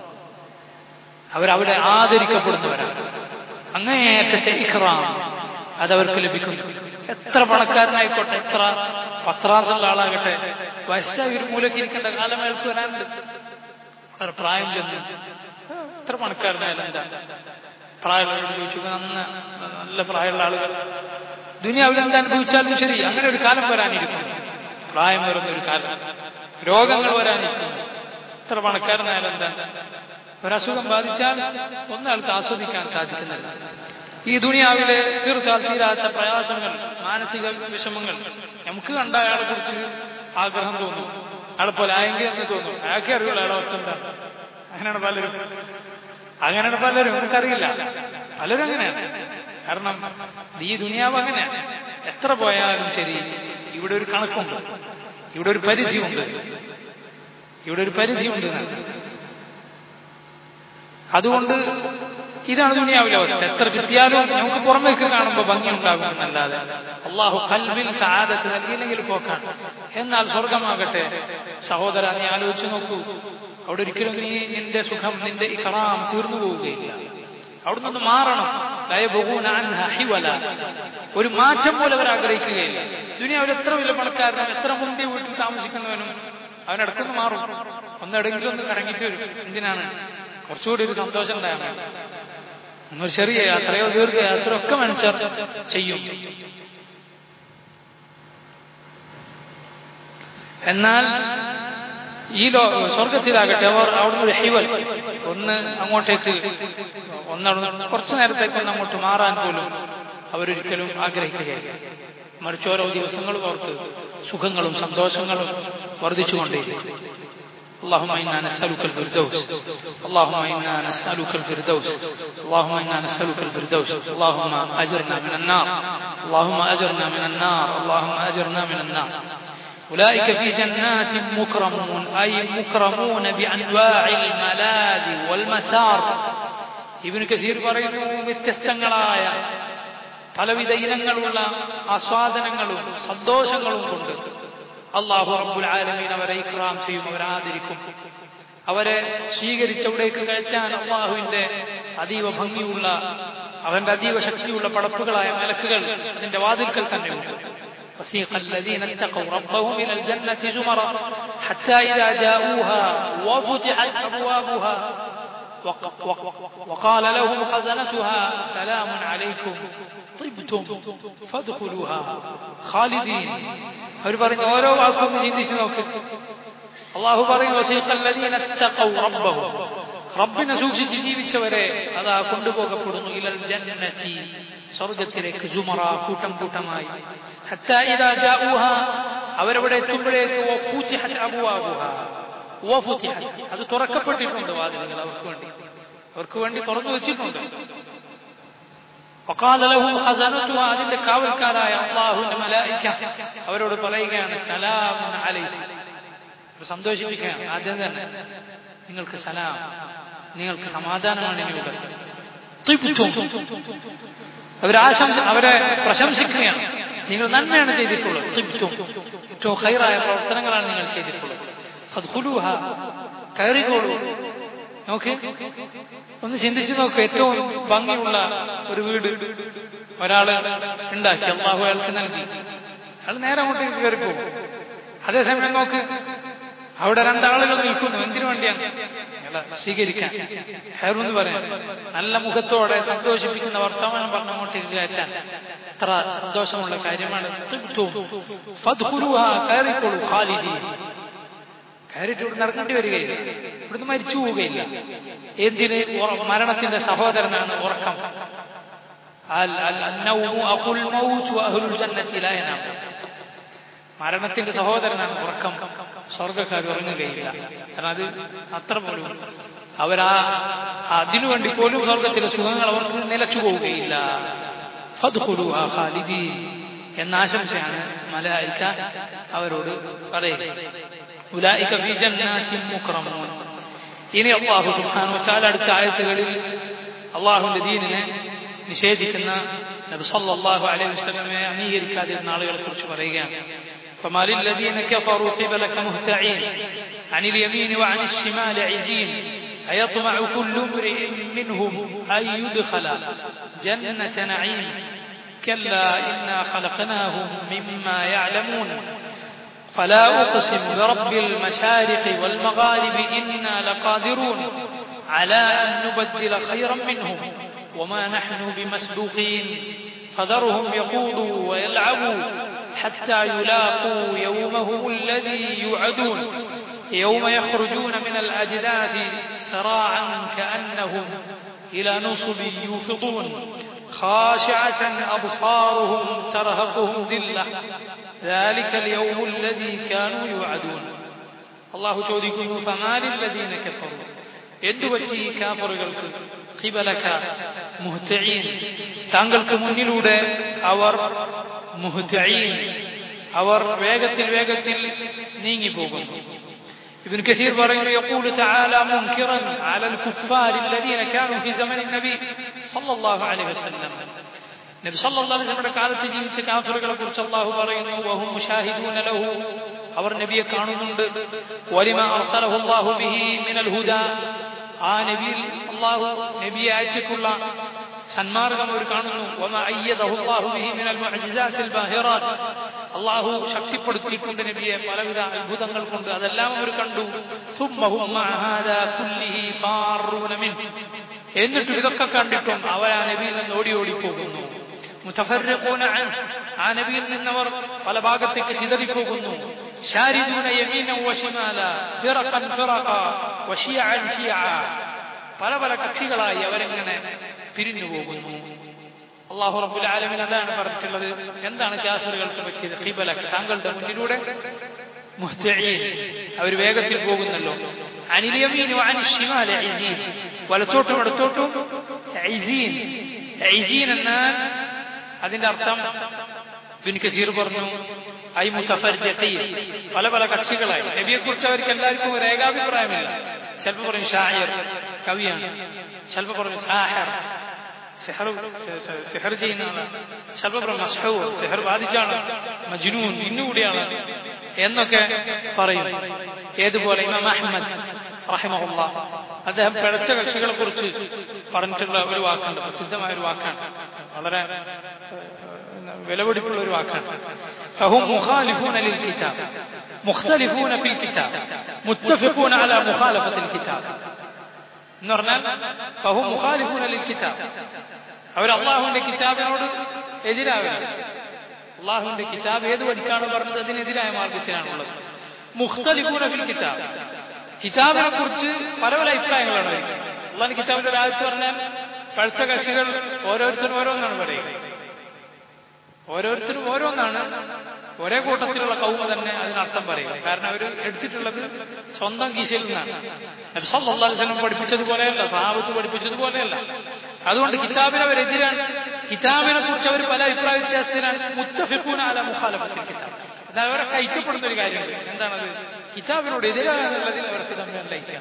അവരവിടെ ആദരിക്കപ്പെടുന്നവരാണ് അങ്ങേയറ്റത്തെ ഇഖ്റാം അതവർക്ക് ലഭിക്കുന്നു എത്ര പണക്കാരനായിക്കോട്ടെ എത്ര പത്രാസുള്ള ആളാകട്ടെ വയസ്സായി ഒരു മൂലക്ക് ഇരിക്കേണ്ട കാലം അയാൾക്ക് വരാനുണ്ട് വളരെ പ്രായം ചെന്ന് എത്ര പണക്കാരനായാലും എന്താ പ്രായമുള്ളവരോട് ചോദിച്ചു നന്ന നല്ല പ്രായമുള്ള ആളുകൾ ദുനിയാവിൽ എന്ത് അനുഭവിച്ചാലും ശരി അങ്ങനെ ഒരു കാലം വരാനിരിക്കുന്നു പ്രായം വരുന്ന ഒരു കാലം രോഗങ്ങൾ വരാനിരിക്കുന്നു എത്ര പണക്കാരനായാലും എന്താ ഒരസുഖം ബാധിച്ചാൽ ഒന്നാൾക്ക് ആസ്വദിക്കാൻ സാധിക്കുന്നില്ല ഈ ദുനിയാവിലെ തീർത്താൽ തീരാത്ത പ്രയാസങ്ങൾ മാനസിക വിഷമങ്ങൾ നമുക്ക് കണ്ട അയാളെ കുറിച്ച് ആഗ്രഹം തോന്നും അയാളെ പോലെ ആയെങ്കിൽ എന്ന് തോന്നും അയാൾക്ക് അറിയുള്ളൂ അയാളുടെ അവസ്ഥ എന്താ അങ്ങനെയാണ് പലരും അങ്ങനെയാണ് പലരും നമുക്കറിയില്ല പലരും അങ്ങനെയാണ് കാരണം ഈ ദുനിയാവ് അങ്ങനെയാണ് എത്ര പോയാലും ശരി ഇവിടെ ഒരു കണക്കുണ്ട് ഇവിടെ ഒരു പരിധിയുണ്ട് ഇവിടെ ഒരു പരിധിയുണ്ട് എന്നാണ്. അതുകൊണ്ട് ഇതാണ് ദുനിയാവിലെ അവസ്ഥ എത്ര കിട്ടിയാലും നമുക്ക് പുറമേക്ക് കാണുമ്പോൾ ഭംഗി ഉണ്ടാകുമെന്നല്ലാതെ അള്ളാഹു കൽവിൽ സാധത്ത് നൽകിയില്ലെങ്കിൽ പോക്കാണ് എന്നാൽ സ്വർഗമാകട്ടെ സഹോദര നീ ആലോചിച്ച് നോക്കൂ അവിടെ ഒരിക്കലും നീ നിന്റെ സുഖം നിന്റെ ഇക്കറാം തീർന്നു പോവുകയില്ല അവിടെ നിന്ന് മാറണം ലയബഹൂന അൻഹ ഹിവല. ഒരു മാറ്റം പോലെ അവർ ആഗ്രഹിക്കുകയില്ല ദുനിയാവിൽ എത്ര വലിയ പണക്കാരനും എത്ര മുന്തിയ വീട്ടിൽ താമസിക്കുന്നവനും അവനിടക്കൊന്ന് മാറും ഒന്നെവിടെയെങ്കിലും ഒന്ന് കറങ്ങിയിട്ട് വരും എന്തിനാണ് കുറച്ചുകൂടി ഒരു സന്തോഷം ഉണ്ടായാൽ മതി ഒരു ചെറിയ യാത്രയോ ദീർഘയാത്രയോ ഒക്കെ മനുഷ്യർ ചെയ്യും എന്നാൽ ഈ ലോ സ്വർഗത്തിലാകട്ടെ അവർ അവിടുന്ന് ഒരു ഹൈവൽ ഒന്ന് അങ്ങോട്ടേക്ക് ഒന്ന് കുറച്ചു നേരത്തേക്ക് ഒന്ന് അങ്ങോട്ട് മാറാൻ പോലും അവരൊരിക്കലും ആഗ്രഹിക്കുകയില്ല മറിച്ച് ഓരോ ദിവസങ്ങളും അവർക്ക് സുഖങ്ങളും സന്തോഷങ്ങളും വർദ്ധിച്ചുകൊണ്ടേയിരിക്കും اللهم إنا نسألك الفردوس اللهم إنا نسألك الفردوس اللهم إنا نسألك الفردوس اللهم أجرنا من النار اللهم أجرنا من النار اللهم أجرنا من النار أولئك في جنات مكرمون أي مكرمون بأنواع الملاذ والمسار ابن كثير പറയുന്നു വ്യത്യസ്തങ്ങളായ പലവിധ ഇനങ്ങളുള്ള ആസ്വാദനങ്ങളും സന്തോഷങ്ങളും കൊണ്ട് അള്ളാഹു റബ്ബുൽ ആലമീൻ അവരെ ഇക്രാം ചെയ്യും അവരെ ആദരിക്കും അവരെ സ്വീകരിച്ചവിടേക്ക് കയറ്റാൻ അള്ളാഹുവിന്റെ അതീവ ഭംഗിയുള്ള അവന്റെ അതീവ ശക്തിയുള്ള പടപ്പുകളായ മലക്കുകൾ അതിന്റെ വാതിൽക്കൽ തന്നെയുണ്ട് وسيق الذين اتقوا ربهم إلى الجنة زمرا حتى إذا جاءوها وفتحت أبوابها وق- وق- وقال لهم خزنتها سلام عليكم طبتم فادخلوها خالدين അവർ പറഞ്ഞു ഓരോ വാക്കും ചിന്തിച്ചു നോക്ക് അള്ളാഹു പറയും വസീഖല്ലദീന ഇത്തഖൗ റബ്ബഹും റബ്ബിനെ സൂക്ഷിച്ച് ജീവിച്ചവരെ അതാ കൊണ്ടുപോകപ്പെടുന്നു ഇലൽ ജന്നതി സ്വർഗത്തിലേക്ക് ജുമറ കൂട്ടം കൂട്ടമായി ഹത്താ ഇദാ ജാഊഹ അവരവിടെ എത്തുമ്പോഴേക്ക് വഫുതിഹത് അബ്വാബുഹ വഫുതിഹത് അത് തുറക്കപ്പെട്ടിട്ടുണ്ട് വാതിലുകൾ അവർക്ക് വേണ്ടി അവർക്ക് വേണ്ടി തുറന്നു വെച്ചിട്ടുണ്ട് وقال لهم خزنتها അതിന്റെ കാവൽക്കാരായ അള്ളാഹുവിന്റെ മലായിക്ക അവരോട് പറയുകയാണ് സലാമുൻ അലൈക്കും സന്തോഷിപ്പിക്കുകയാണ് ആദ്യം തന്നെ നിങ്ങൾക്ക് സലാം നിങ്ങൾക്ക് സമാധാനമാണ് ഇനിയുള്ളത് അവരാശംസ അവരെ പ്രശംസിക്കുകയാണ് നിങ്ങൾ നന്മയാണ് ചെയ്തിട്ടുള്ളത് തിപ്തും ഏറ്റവും ഹൈറായ പ്രവർത്തനങ്ങളാണ് നിങ്ങൾ ചെയ്തിട്ടുള്ളത് ഫദ്ഖുലൂഹ കയറിക്കോളൂ നോക്ക് ഒന്ന് ചിന്തിച്ചു നോക്കൂ ഏറ്റവും ഭംഗിയുള്ള ഒരു വീട് ഒരാള് ഉണ്ടാക്കി അള്ളാഹു അയാൾക്ക് നൽകി അയാൾ നേരെ അങ്ങോട്ടേക്ക് കയറിപ്പോകും അതേസമയം നോക്ക് അവിടെ രണ്ടാളുകൾ നിൽക്കുന്നു എന്തിനു വേണ്ടിയാണ് അയാളെ സ്വീകരിക്കാൻ ഹെയറെന്ന് പറയാൻ നല്ല മുഖത്തോടെ സന്തോഷിപ്പിക്കുന്ന വർത്തമാനം പറഞ്ഞ് അങ്ങോട്ടേക്ക് കയറ്റാൻ എത്ര സന്തോഷമുള്ള കാര്യമാണ് കയറിക്കോളൂ ഖാലിദി കയറിയിട്ട് ഇവിടെ നടക്കേണ്ടി വരികയില്ല ഇവിടുന്ന് മരിച്ചു പോവുകയില്ല എന്തിന് മരണത്തിന്റെ സഹോദരനാണ് ഉറക്കം മരണത്തിന്റെ സഹോദരനാണ് ഉറക്കം സ്വർഗക്കാർ ഉറങ്ങുകയില്ല കാരണം അത് അത്ര പോലും അവരാ അതിനുവേണ്ടി പോലും സ്വർഗത്തിലെ സുഖങ്ങൾ അവർക്ക് നിലച്ചു പോവുകയില്ല ഫദ്ഖുലു ആ ഖാലിദീൻ എന്ന ആശംസയാണ് മലായിക്ക അവരോട് പറയുന്നത് ഉലായിക ഫീ ജന്നാത്തിൻ മുക്രമൂൻ ഇനി അള്ളാഹു സുബ്ഹാനഹു വതആല അടുത്ത ആയത്തുകളിൽ അള്ളാഹുവിന്റെ ദീനിനെ നിഷേധിക്കുന്ന നബി സല്ലല്ലാഹു അലൈഹി വസല്ലമയെ അംഗീകരിക്കാതിരുന്ന ആളുകളെ കുറിച്ച് പറയുകയാണ് فما للذين كفروا قبلك مهتعين عن اليمين وعن الشمال عزين أيطمع كل امرئ منهم أن يدخل جنة نعيم كلا إنا خلقناهم مما يعلمون فلا أقسم برب المشارق والمغارب إنا لقادرون على أن نبدل خيرا منهم وما نحن بمسبوقين فذرهم يخوضوا ويلعبوا حتى يلاقوا يومهم الذي يوعدون يوم يخرجون من الأجداث سراعا كأنهم إلى نصب يوفضون خاشعة أبصارهم ترهقهم ذلة ذلك اليوم الذي كانوا يوعدون الله ചോദിക്കുന്നു فما للذين كفروا എന്തുപറ്റി കാഫറുകൾക്ക് ഖിബലക മുഹ്തഈൻ താങ്കൾക്ക് മുന്നിലൂടെ അവർ മുഹ്തഈൻ അവർ വേഗത്തിൽ വേഗത്തിൽ നീങ്ങി പോകുന്നു ابن كثير പറയുന്നു يقول تعالى منكرا على الكفار الذين كانوا في زمن النبي صلى الله عليه وسلم നബി സല്ലല്ലാഹു അലൈഹി വസല്ലമയുടെ കാലത്ത് ജീവിച്ച കാഫറുകളെ കുറിച്ച് അല്ലാഹു പറയുന്നു വഹും മുശാഹിദൂന ലഹു അവർ നബിയെ കാണുന്നുണ്ട് വലിമ അർസലഹു അല്ലാഹു ബിഹി മിനൽ ഹുദാ ആ നബിയിൽ അല്ലാഹു നബിയെ അയച്ചിട്ടുള്ള സന്മാർഗം അവർ കാണുന്നു വമ അയ്യദഹു അല്ലാഹു ബിഹി മിനൽ മുഅ്ജിസാത്തിൽ ബാഹിറാത്ത് അല്ലാഹു ശക്തിപ്പെടുത്തിയിട്ടുണ്ട് നബിയെ പലവിധ അത്ഭുതങ്ങൾ കൊണ്ട് അതെല്ലാം അവർ കണ്ടു ثم هم مع هذا كله فارون منه എന്നിട്ട് ഇതൊക്കെ കണ്ടിട്ടും അവർ ആ നബിയിൽ നിന്ന് ഓടി ഓടി പോകുന്നു മുത്തഫർഖൂന അൻ ആ നബിയിൽ നിന്നവർ പല ഭാഗത്തേക്ക് ചിതറിപ്പോകുന്നു ശാരിദൂന യമീന വശിമാല ഫിറഖൻ ഫിറഖ വശിയഅൻ ശിയഅ പല പല കക്ഷികളായി അവരെങ്ങനെ പിരിഞ്ഞു പോകുന്നു അള്ളാഹു റബ്ബുൽ ആലമീൻ അതാണ് പറഞ്ഞിട്ടുള്ളത് എന്താണ് കാഫിറുകൾക്ക് പറ്റിയത് ഖിബലക്ക് താങ്കളുടെ മുന്നിലൂടെ മുഹ്തഈൻ അവർ വേഗത്തിൽ പോകുന്നല്ലോ അനിൽ യമീൻ വഅനി ശിമാല ഇസീൻ വലത്തോട്ടും ഇടത്തോട്ടും ഐസീൻ ഐസീൻ എന്നാൽ അതിന്റെ അർത്ഥം ബിൻ കസീർ പറഞ്ഞു ഐ മുത്തഫർജീൻ പല പല കക്ഷികളായി നബിയെ കുറിച്ച് അവർക്ക് എല്ലാവർക്കും ഒരു ഏകാഭിപ്രായമില്ല ചിലപ്പോൾ പറയും ഷായർ കവിയാണ് ചിലപ്പോൾ പറയും സാഹർ സിഹർ ചെയ്യുന്ന ആളാണ് ചിലപ്പോൾ പറയും മസ്ഹൂർ സിഹർ ബാധിച്ചാണ് മജ്നൂൻ ഇന്നുകൂടിയാണ് എന്നൊക്കെ പറയും ഏതുപോലെ ഇമാം അഹമ്മദ് റഹിമഹുല്ല അദ്ദേഹം പിഴച്ച കക്ഷികളെ കുറിച്ച് പറഞ്ഞിട്ടുള്ള ഒരു വാക്കുണ്ട് പ്രസിദ്ധമായ ഒരു വാക്കാണ് വളരെ വിലപിടിപ്പുള്ള ഒരു വാക്കാണ് فهم مخالفون للكتاب مختلفون في الكتاب متفقون على مخالفة الكتاب എന്ന് പറഞ്ഞാൽ ഫഹു മുഖാലിഫൂന ലിൽ കിതാബ് അവർ അള്ളാഹുവിന്റെ കിതാബിനോട് എതിരാവില്ല അള്ളാഹുവിന്റെ കിതാബ് ഏത് വഴിക്കാണ് പറഞ്ഞത് അതിനെതിരായ മാർഗത്തിലാണുള്ളത് മുഖ്തലിഫൂന ഫിൽ കിതാബ് കിതാബിനെ കുറിച്ച് പല പല അഭിപ്രായങ്ങളാണ് അള്ളാഹ് കിതാബിന്റെ ഒരു ആയത്ത് പറഞ്ഞാൽ പഴച്ച കക്ഷികൾ ഓരോരുത്തരും ഓരോന്നാണ് പറയുക ഓരോരുത്തരും ഓരോന്നാണ് ഒരേ കൂട്ടത്തിലുള്ള കൗമ തന്നെ അതിനർത്ഥം പറയും കാരണം അവർ എടുത്തിട്ടുള്ളത് സ്വന്തം കീശയിൽ നിന്നാണ് നബ്സല്ലാസ്ലം പഠിപ്പിച്ചതുപോലെയല്ല സഹാബത്ത് പഠിപ്പിച്ചതുപോലെയല്ല അതുകൊണ്ട് കിതാബിന് അവരെതിരാണ് കിതാബിനെ കുറിച്ച് അവർ പല അഭിപ്രായ വ്യത്യാസത്തിലാണ് മുത്തഫിഖൂന അല മുഖാലഫത്തിൽ കിതാബ് എന്നാൽ അവരൊക്കെ ഐക്യപ്പെടുന്ന ഒരു കാര്യമുണ്ട് എന്താണത് കിതാബിനോട് എതിരാണെന്നുള്ളതിൽ അവർക്ക് തമ്മിൽ ഐക്യം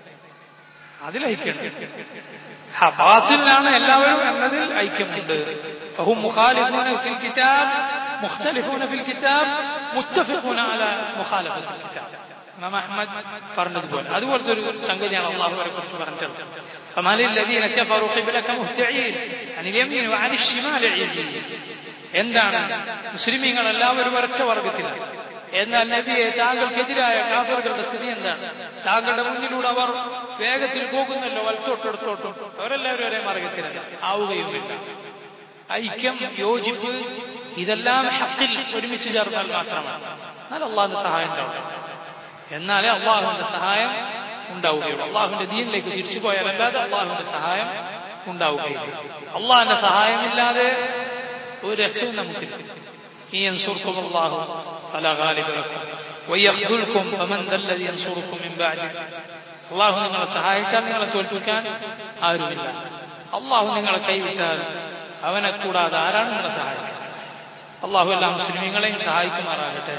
അതിൽ ഐക്യമുണ്ട് ബാത്തിലാണ് എല്ലാവരും എന്നതിൽ ഐക്യമുണ്ട് فهم مخالفون في الكتاب مختلفون في الكتاب متفقون على مخالفة الكتاب ഇമാം അഹ്മദ് പറഞ്ഞതുപോലെ അതുപോലത്തെ ഒരു സംഗതിയാണ് അള്ളാഹുവിനെ കുറിച്ച് പറഞ്ഞത് فما للذين كفروا قبلك مهتعين عن اليمين وعن الشمال عزين എന്താണ് മുസ്ലിമീങ്ങൾ എല്ലാവരും ഒരൊറ്റ വർഗത്തിലാണ് എന്നാൽ നബിയെ താങ്കൾക്കെതിരായ കാഫറുകളുടെ സ്ഥിതി എന്താണ് താങ്കളുടെ മുന്നിലൂടെ അവർ വേഗത്തിൽ പോകുന്നല്ലോ വലത്തോട്ടെടുത്തോട്ടും അവരെല്ലാവരും ഒരേ മാർഗത്തിലല്ല ആവുകയുമില്ല ഐക്യം യോജിപ്പ് ഇതെല്ലാം ഹക്കിൽ ഒരുമിച്ച് ചേർന്നാൽ മാത്രമാണ് എന്നാൽ അള്ളാഹിന്റെ സഹായം ഉണ്ടാവും എന്നാലേ അള്ളാഹുവിന്റെ സഹായം ഉണ്ടാവുകയുള്ളൂ അള്ളാഹുവിന്റെ ദീനിലേക്ക് തിരിച്ചു പോയാലല്ലാതെ അള്ളാഹുവിന്റെ സഹായം ഉണ്ടാവുകയില്ല അള്ളാഹിന്റെ സഹായമില്ലാതെ ഒരു രക്ഷയും നമുക്കില്ല ഈ ينصركم الله فلا غالب لكم ويخذلكم فمن ذا الذي ينصركم من بعده അള്ളാഹു നിങ്ങളെ സഹായിക്കാൻ നിങ്ങളെ തോൽപ്പിക്കാൻ ആരുമില്ല അള്ളാഹു നിങ്ങളെ കൈവിട്ടാൽ അവനെ കൂടാതെ ആരാണ് നിങ്ങളെ സഹായിക്കുക അള്ളാഹു എല്ലാ മുസ്ലിമീങ്ങളെയും സഹായിക്കുമാറാകട്ടെ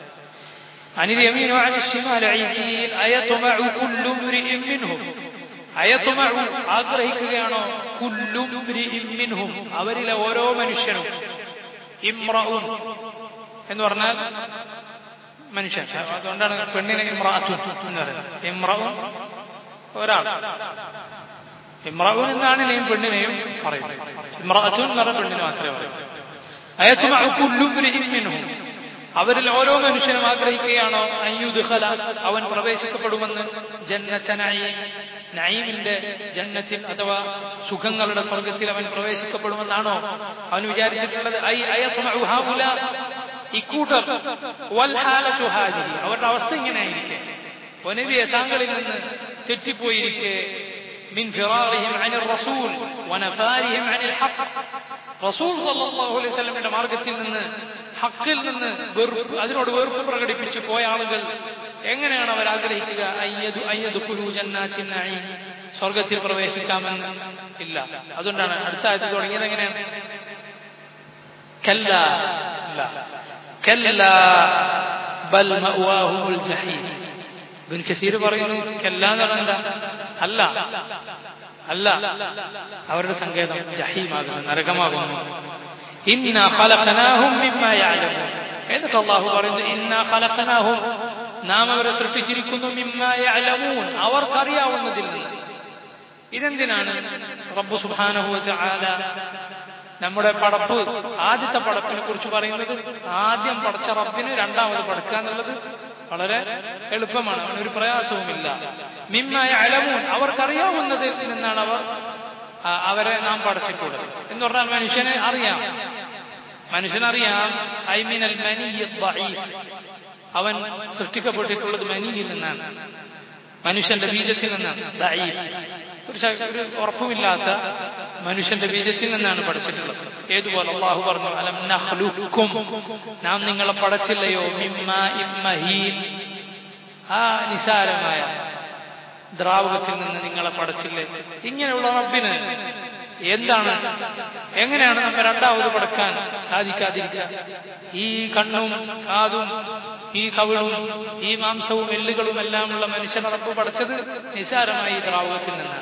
عن اليمين وعن الشمال عزين أيطمع كل امرئ منهم അയത്തുമഴു ആഗ്രഹിക്കുകയാണോ കുല്ലും മിൻഹും അവരിലെ ഓരോ മനുഷ്യനും ഇമ്രഉൻ എന്ന് പറഞ്ഞാൽ മനുഷ്യൻ അതുകൊണ്ടാണ് പെണ്ണിനെ ഇമ്രാത്തു എന്ന് പറയുന്നത് ഇമ്രഉൻ ഒരാൾ ഇമ്രഉൻ എന്നാണിനെയും പെണ്ണിനെയും പറയുന്നത് ഇമ്രാത്തു എന്ന് പറഞ്ഞ പെണ്ണിന് മാത്രമേ പറയൂ അയത്തുമഴു കുല്ലും മിൻഹും അവരിൽ ഓരോ മനുഷ്യനും ആഗ്രഹിക്കുകയാണോ അയ്യുദ്ഖല അവൻ പ്രവേശിക്കപ്പെടുമെന്ന് ജന്നത്ത നഈം നഈമിന്റെ ജന്നത്തിൽ അഥവാ സുഖങ്ങളുടെ സ്വർഗത്തിൽ അവൻ പ്രവേശിക്കപ്പെടുമെന്നാണോ അവൻ വിചാരിച്ചിട്ടുള്ളത് ഐ അയത്മഉ ഹൗല ഇക്കൂട്ടർ വൽ ഹാലതു ഹാദിഹി അവരുടെ അവസ്ഥ ഇങ്ങനെയായിരിക്കെ ഒനബിയെ താങ്കളിൽ നിന്ന് തെറ്റിപ്പോയിരിക്കെ من فرارهم عن الرسول ونفارهم عن الحق റസൂൽ സല്ലല്ലാഹു അലൈഹി വസല്ലമയുടെ മാർഗത്തിൽ നിന്ന് ഹക്കിൽ നിന്ന് വെറുപ്പ് അതിനോട് വെറുപ്പ് പ്രകടിപ്പിച്ച് പോയ ആളുകൾ എങ്ങനെയാണ് അവർ ആഗ്രഹിക്കുക അയ്യദു അയ്യദു ജന്നാത്തിൻ നഈം സ്വർഗത്തിൽ പ്രവേശിക്കാമെന്ന് ഇല്ല അതുകൊണ്ടാണ് അടുത്ത ആയത്ത് തുടങ്ങിയത് എങ്ങനെയാണ് കല്ല ഇല്ല കല്ല ബൽ മഅവാഹുൽ ജഹീം ഇബ്ൻ കസീർ പറയുന്നു കല്ല എന്ന് പറഞ്ഞാൽ അല്ല അല്ല അവരുടെ സങ്കേതം ജഹീമാകുന്നു നരകമാകുന്നു ഇന്ന ഖലഖനാഹും മിമ്മാ യഅലമൂൻ എന്നിട്ട് അല്ലാഹു പറയുന്നു ഇന്ന ഖലഖനാഹും നാം അവരെ സൃഷ്ടിച്ചിരിക്കുന്നു മിമ്മാ യഅലമൂൻ അവർക്കറിയാവുന്നതിൽ നിന്ന് ഇതെന്തിനാണ് റബ്ബു സുബ്ഹാനഹു വതആല നമ്മുടെ പടപ്പ് ആദ്യത്തെ പടപ്പിനെ കുറിച്ച് പറയുന്നത് ആദ്യം പടച്ച റബ്ബിന് രണ്ടാമത് പടക്കുക എന്നുള്ളത് വളരെ എളുപ്പമാണ് അവനൊരു പ്രയാസവുമില്ല മിമ്മായ അലമൂൻ അവർക്കറിയാവുന്നതിൽ നിന്നാണ് അവർ അവരെ നാം പടച്ചിട്ടുള്ളത് എന്ന് പറഞ്ഞാൽ മനുഷ്യനെ അറിയാം മനുഷ്യനറിയാം ഐമിനൽ അവൻ സൃഷ്ടിക്കപ്പെട്ടിട്ടുള്ളത് മനിയിൽ നിന്നാണ് മനുഷ്യന്റെ ബീജത്തിൽ നിന്നാണ് ഒരു ഒരു ഉറപ്പുമില്ലാത്ത മനുഷ്യന്റെ ബീജത്തിൽ നിന്നാണ് പഠിച്ചിട്ടുള്ളത് ഏതുപോലെ അള്ളാഹു പറഞ്ഞു അലം നഖ്ലുക്കും നാം നിങ്ങളെ പടച്ചില്ലയോ ആ നിസാരമായ ദ്രാവകത്തിൽ നിന്ന് നിങ്ങളെ പടച്ചില്ലേ ഇങ്ങനെയുള്ള റബ്ബിന് എന്താണ് എങ്ങനെയാണ് നമ്മെ രണ്ടാമത് പടക്കാൻ സാധിക്കാതിരിക്കുക ഈ കണ്ണും കാതും ഈ കവിളും ഈ മാംസവും എല്ലുകളും എല്ലാമുള്ള മനുഷ്യനെ റബ്ബ് പടച്ചത് നിസാരമായ ഈ ദ്രാവകത്തിൽ നിന്നാണ്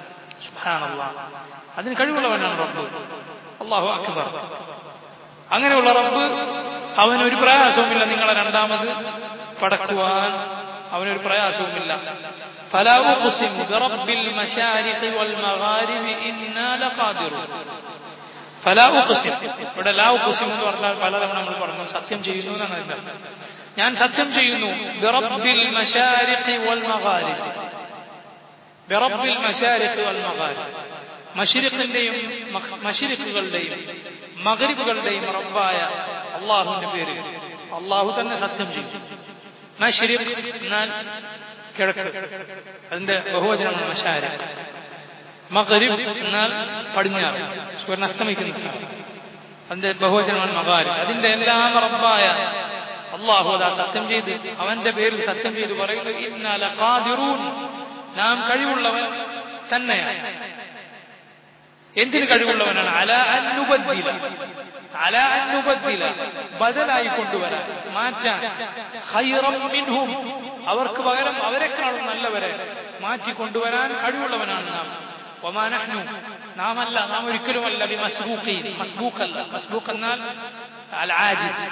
അതിന് കഴിവുള്ളവനാണ് റബ്ബ് അള്ളാഹു അക്ബർ അങ്ങനെയുള്ള റബ്ബ് അവനൊരു പ്രയാസവുമില്ല നിങ്ങളെ രണ്ടാമത് പടക്കുവാൻ അവനൊരു പ്രയാസവുമില്ല فلا أقسم برب المشارق والمغارب إنا لقادرون فلا أقسم ഇവിടെ ലാ ഉഖസിം എന്ന് പറഞ്ഞാൽ പലതവണ നമ്മൾ പറഞ്ഞു സത്യം ചെയ്യുന്നു എന്നാണ് അതിന്റെ അർത്ഥം ഞാൻ സത്യം ചെയ്യുന്നു ബിറബ്ബിൽ മശാരിഖി വൽ മഗാരിബ് ബിറബ്ബിൽ മശാരിഖി വൽ മഗാരിബ് മഷിരിഖിന്റെയും മഷിരിഖുകളുടെയും മകരിബുകളുടെയും റബ്ബായ അള്ളാഹുവിന്റെ പേര് അള്ളാഹു തന്നെ സത്യം ചെയ്യും മഷിരിഖ് എന്നാൽ കിഴക്ക് അതിന്റെ ബഹുവചനമാണ് മഷാരി മകരിബ് എന്നാൽ പടിഞ്ഞാറ് സൂര്യൻ അസ്തമിക്കുന്ന സ്ഥലം അതിന്റെ ബഹുവചനമാണ് മകാരി അതിന്റെ എല്ലാം റബ്ബായ അള്ളാഹു അതാ സത്യം ചെയ്ത് അവന്റെ പേരിൽ സത്യം ചെയ്ത് പറയുന്നു ഇന്നാല ഖാദിറൂൻ നാം കഴിവുള്ളവൻ തന്നെയാണ് എന്തിന് കഴിവുള്ളവനാണ് അല അനുബദ്ധില അല അനുബദ്ധില ബദലായി കൊണ്ടുവരാൻ മാറ്റാൻ ഖൈറം മിൻഹും അവർക്ക് പകരം അവരെക്കാളും നല്ലവരെ മാറ്റി കൊണ്ടുവരാൻ കഴിവുള്ളവനാണ് നാം ഒമാ നഹ്നു നാം അല്ല നാം ഒരിക്കലുമല്ല ബി മസ്ബൂഖീൻ മസ്ബൂഖ് അല്ല മസ്ബൂഖ് എന്നാൽ അൽ ആജിസ്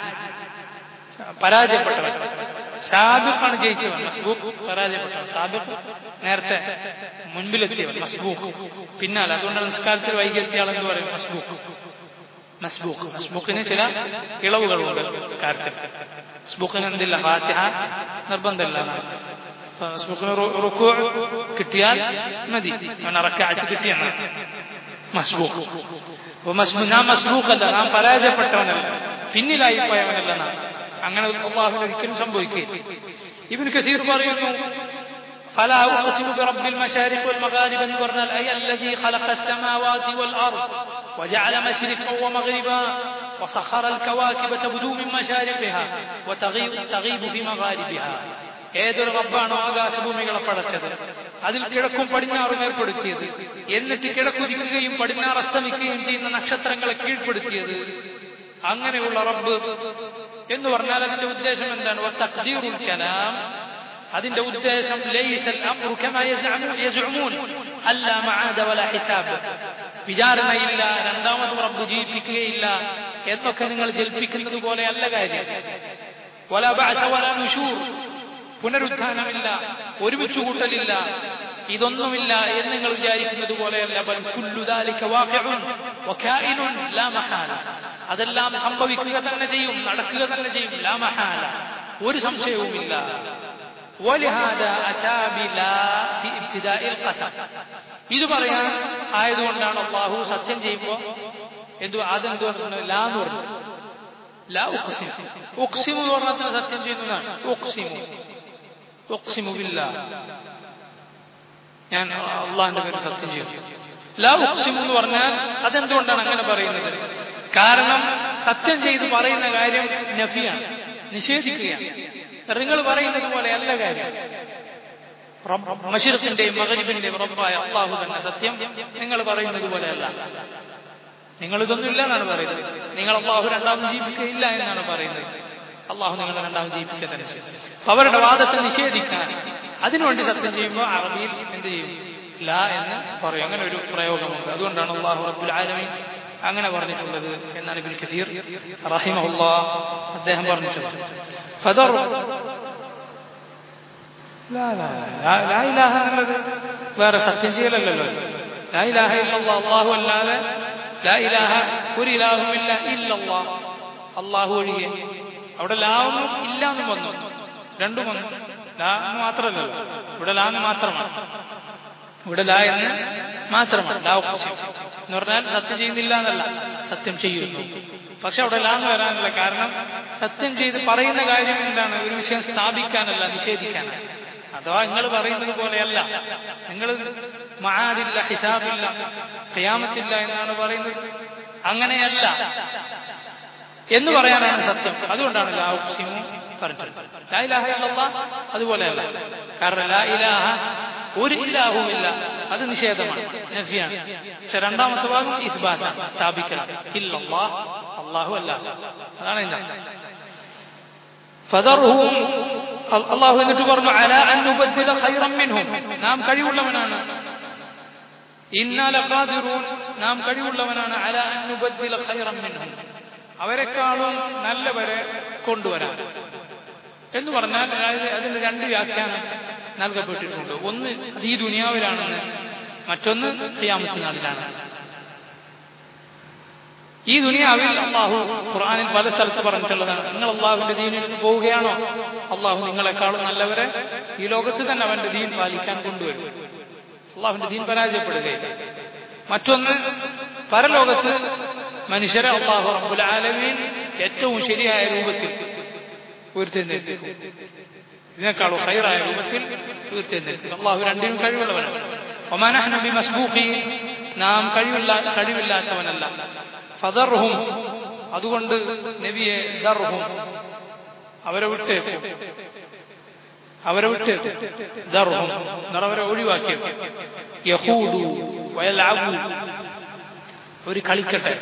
പരാജയപ്പെട്ടവൻ സാബിഖാണ് ജയിച്ചവൻ മസ്ബൂഖ് പരാജയപ്പെട്ടവൻ സാബിഖ് നേരത്തെ മുൻപിലെത്തിയവൻ മസ്ബൂഖ് പിന്നാലെ അതുകൊണ്ടാണ് നിസ്കാരത്തിൽ വൈകിയെത്തിയ ആളെന്ന് പറയും മസ്ബൂഖ് മസ്ബൂഖ് മസ്ബൂഖിന് ചില ഇളവുകളുണ്ട് നിസ്കാരത്തിൽ മസ്ബൂഖിന് എന്തില്ല ഫാത്തിഹ നിർബന്ധമില്ല മസ്ബൂഖിന് റുക്കു കിട്ടിയാൽ മതി അവൻ അറക്കാറ്റ് കിട്ടിയാണ് മസ്ബൂഖ് അപ്പൊ മസ്ബൂ നാം മസ്ബൂഖല്ല നാം പരാജയപ്പെട്ടവനല്ല പിന്നിലായി പോയവനല്ല നാം അങ്ങനെ അള്ളാഹു ഒരിക്കലും സംഭവിക്കുകയില്ല ഇബിന് കസീർ പറയുന്നു فلا أقسم برب المشارق والمغارب എന്ന് പറഞ്ഞാൽ أي الذي خلق السماوات والأرض وجعل مشرقا ومغربا وسخر الكواكب تبدو من مشارقها وتغيب تغيب في مغاربها ഏതൊരു റബ്ബാണോ ആകാശഭൂമികളെ പടച്ചത് അതിൽ കിഴക്കും പടിഞ്ഞാറും ഏർപ്പെടുത്തിയത് എന്നിട്ട് കിഴക്കുതിക്കുകയും പടിഞ്ഞാറ് അസ്തമിക്കുകയും ചെയ്യുന്ന നക്ഷത്രങ്ങളെ കീഴ്പ്പെടുത്തിയത് അങ്ങനെയുള്ള റബ്ബ് എന്ന് പറഞ്ഞാൽ അതിന്റെ ഉദ്ദേശം എന്താണ് തഖ്ദീറുൽ കലാം അതിന്റെ ഉദ്ദേശം ലൈസൽ അംറു കമാ യസ്ഉമൂൻ അല്ല മആദ വലാ ഹിസാബ് വിചാരണയില്ല രണ്ടാമത് റബ്ബ് ജീവിപ്പിക്കുകയില്ല എന്നൊക്കെ നിങ്ങൾ ജൽപ്പിക്കുന്നത് പോലെയല്ല കാര്യം വലാ ബഅസ വലാ നുശൂർ പുനരുത്ഥാനമില്ല ഒരുമിച്ച് കൂട്ടലില്ല ഇതൊന്നുമില്ല എന്ന് നിങ്ങൾ വിചാരിക്കുന്നത് പോലെയല്ല ബൽ കുല്ലു ദാലിക വാഖിഉൻ വകായിനുൻ ലാ മഹാല അതെല്ലാം സംഭവിക്കുക തന്നെ ചെയ്യും നടക്കുക തന്നെ ചെയ്യും ലാ മഹാല ഒരു സംശയവുമില്ല ولهذا أتى بلا في ابتداء القسم ഇത് പറയാൻ ആയതുകൊണ്ടാണ് അള്ളാഹു സത്യം ചെയ്യുമ്പോൾ എന്തു അതെന്തോ ലാ എന്ന് പറഞ്ഞു ലാ ഉക്സിം ഉക്സിമു എന്ന് പറഞ്ഞാൽ സത്യം ചെയ്യുന്നതാണ് ഉക്സിമു ഉക്സിമു ബില്ല ഞാൻ അള്ളാഹിന്റെ പേര് സത്യം ചെയ്യുന്നു ലാ ഉക്സിമു എന്ന് പറഞ്ഞാൽ അതെന്തുകൊണ്ടാണ് അങ്ങനെ പറയുന്നത് കാരണം സത്യം ചെയ്ത് പറയുന്ന കാര്യം നഫിയാണ് നിഷേധിക്കുകയാണ് നിങ്ങൾ പറയുന്നത് പോലെ അല്ല കാര്യം മഷിറത്തിന്റെയും മകരിബിന്റെയും റബ്ബായ അള്ളാഹു തന്നെ സത്യം നിങ്ങൾ പറയുന്നത് പോലെയല്ല നിങ്ങൾ ഇതൊന്നും ഇല്ല എന്നാണ് പറയുന്നത് നിങ്ങൾ അള്ളാഹു രണ്ടാമത് ജീവിക്കുകയില്ല എന്നാണ് പറയുന്നത് അള്ളാഹു നിങ്ങളെ രണ്ടാമത് ജീവിക്കുക തന്നെ ചെയ്യും അവരുടെ വാദത്തെ നിഷേധിക്കാൻ അതിനുവേണ്ടി സത്യം ചെയ്യുമ്പോൾ അറബിയിൽ എന്ത് ചെയ്യും ല എന്ന് പറയും അങ്ങനെ ഒരു പ്രയോഗമുണ്ട് അതുകൊണ്ടാണ് അള്ളാഹു റബ്ബുൽ ആലമീൻ അങ്ങനെ പറഞ്ഞിട്ടുള്ളത് എന്നാണ് ഇബിൻ കസീർ റഹിമഹുല്ലാ അദ്ദേഹം പറഞ്ഞിട്ടുള്ളത് ഫദർ എന്നുള്ളത് വേറെ സത്യം ചെയ്യലല്ലോ ലാ ഇലാഹ ഇല്ലല്ലാ അള്ളാഹു അല്ലാതെ ലാ ഇലാഹ ഒരു ഇലാഹുമില്ല ഇല്ലല്ലാ അള്ളാഹു ഒഴികെ അവിടെ ലാവെന്നും ഇല്ലാന്നും വന്നു രണ്ടും വന്നു ലാ എന്ന് മാത്രമല്ലല്ലോ ഇവിടെ ലാന്ന് മാത്രമാണ് ഇവിടെ ലാ എന്ന് മാത്രമാണ് ലാ എന്ന് പറഞ്ഞാൽ സത്യം ചെയ്യുന്നില്ല എന്നല്ല സത്യം ചെയ്യുന്നു പക്ഷെ അവിടെ ലാന്ന് വരാനല്ല കാരണം സത്യം ചെയ്ത് പറയുന്ന കാര്യം എന്താണ് ഒരു വിഷയം സ്ഥാപിക്കാനല്ല നിഷേധിക്കാനല്ല അഥവാ നിങ്ങൾ പറയുന്നത് പോലെയല്ല നിങ്ങൾ മഹാദില്ല ഹിസാബില്ല ഖിയാമത്തില്ല എന്നാണ് പറയുന്നത് അങ്ങനെയല്ല എന്ന് പറയാനാണ് സത്യം അതുകൊണ്ടാണ് ലാ ഉക്സിമു പറഞ്ഞത് ലാ ഇലാഹ ഇല്ലല്ലാ അതുപോലെയല്ല കാരണം ലാ ഇലാഹ ഒരു ഇല്ലാഹുമില്ല അത് നിഷേധമാണ് നഫിയാണ് പക്ഷെ രണ്ടാമത്തെ ഭാഗം ഇസ്ബാത്താണ് സ്ഥാപിക്കണം ഇല്ലല്ലാ അള്ളാഹു അല്ല അതാണ് എന്താ ഫദർഹും അള്ളാഹു എന്നിട്ട് പറഞ്ഞു അല അനുബദ്ധിത ഖൈറം മിൻഹും നാം കഴിവുള്ളവനാണ് ഇന്നാലൂൻ നാം കഴിവുള്ളവനാണ് അല അനുബദ്ധില ഖൈറം മിൻഹും അവരെക്കാളും നല്ലവരെ കൊണ്ടുവരാൻ എന്ന് പറഞ്ഞാൽ അതായത് അതിന് രണ്ട് വ്യാഖ്യാനം നൽകപ്പെട്ടിട്ടുണ്ട് ഒന്ന് അത് ഈ ദുനിയാവിലാണെന്ന് മറ്റൊന്ന് ഖിയാമത്തിനാളിലാണ് ഈ ദുനിയാവിൽ അള്ളാഹു ഖുർആാനിൽ പല സ്ഥലത്ത് പറഞ്ഞിട്ടുള്ളതാണ് നിങ്ങൾ അള്ളാഹുവിന്റെ ദീനിൽ പോവുകയാണോ അള്ളാഹു നിങ്ങളെക്കാളും നല്ലവരെ ഈ ലോകത്ത് തന്നെ അവന്റെ ദീൻ പാലിക്കാൻ കൊണ്ടുവരും അള്ളാഹുവിന്റെ ദീൻ പരാജയപ്പെടുകയില്ല മറ്റൊന്ന് പരലോകത്ത് മനുഷ്യരെ അള്ളാഹു റബ്ബുൽ ആലമീൻ ഏറ്റവും ശരിയായ രൂപത്തിൽ ഉയർത്തെഴുന്നേൽപ്പിക്കും ഇതിനേക്കാളും ഹൈറായ രൂപത്തിൽ ഉയർത്തെഴുന്നേൽപ്പിക്കും അള്ളാഹു രണ്ടിനും കഴിവുള്ളവനാണ് ഒമാനഹ് നബി മസ്ബൂഖി നാം കഴിവില്ല കഴിവില്ലാത്തവനല്ല ഫദർഹും അതുകൊണ്ട് നബിയെ ദർഹും അവരെ വിട്ടേക്കും അവരെ വിട്ടേക്കും ദർഹും എന്നവരെ ഒഴിവാക്കിയേക്കും യഹൂദു വയലാബു ഒരു കളിക്കട്ടെ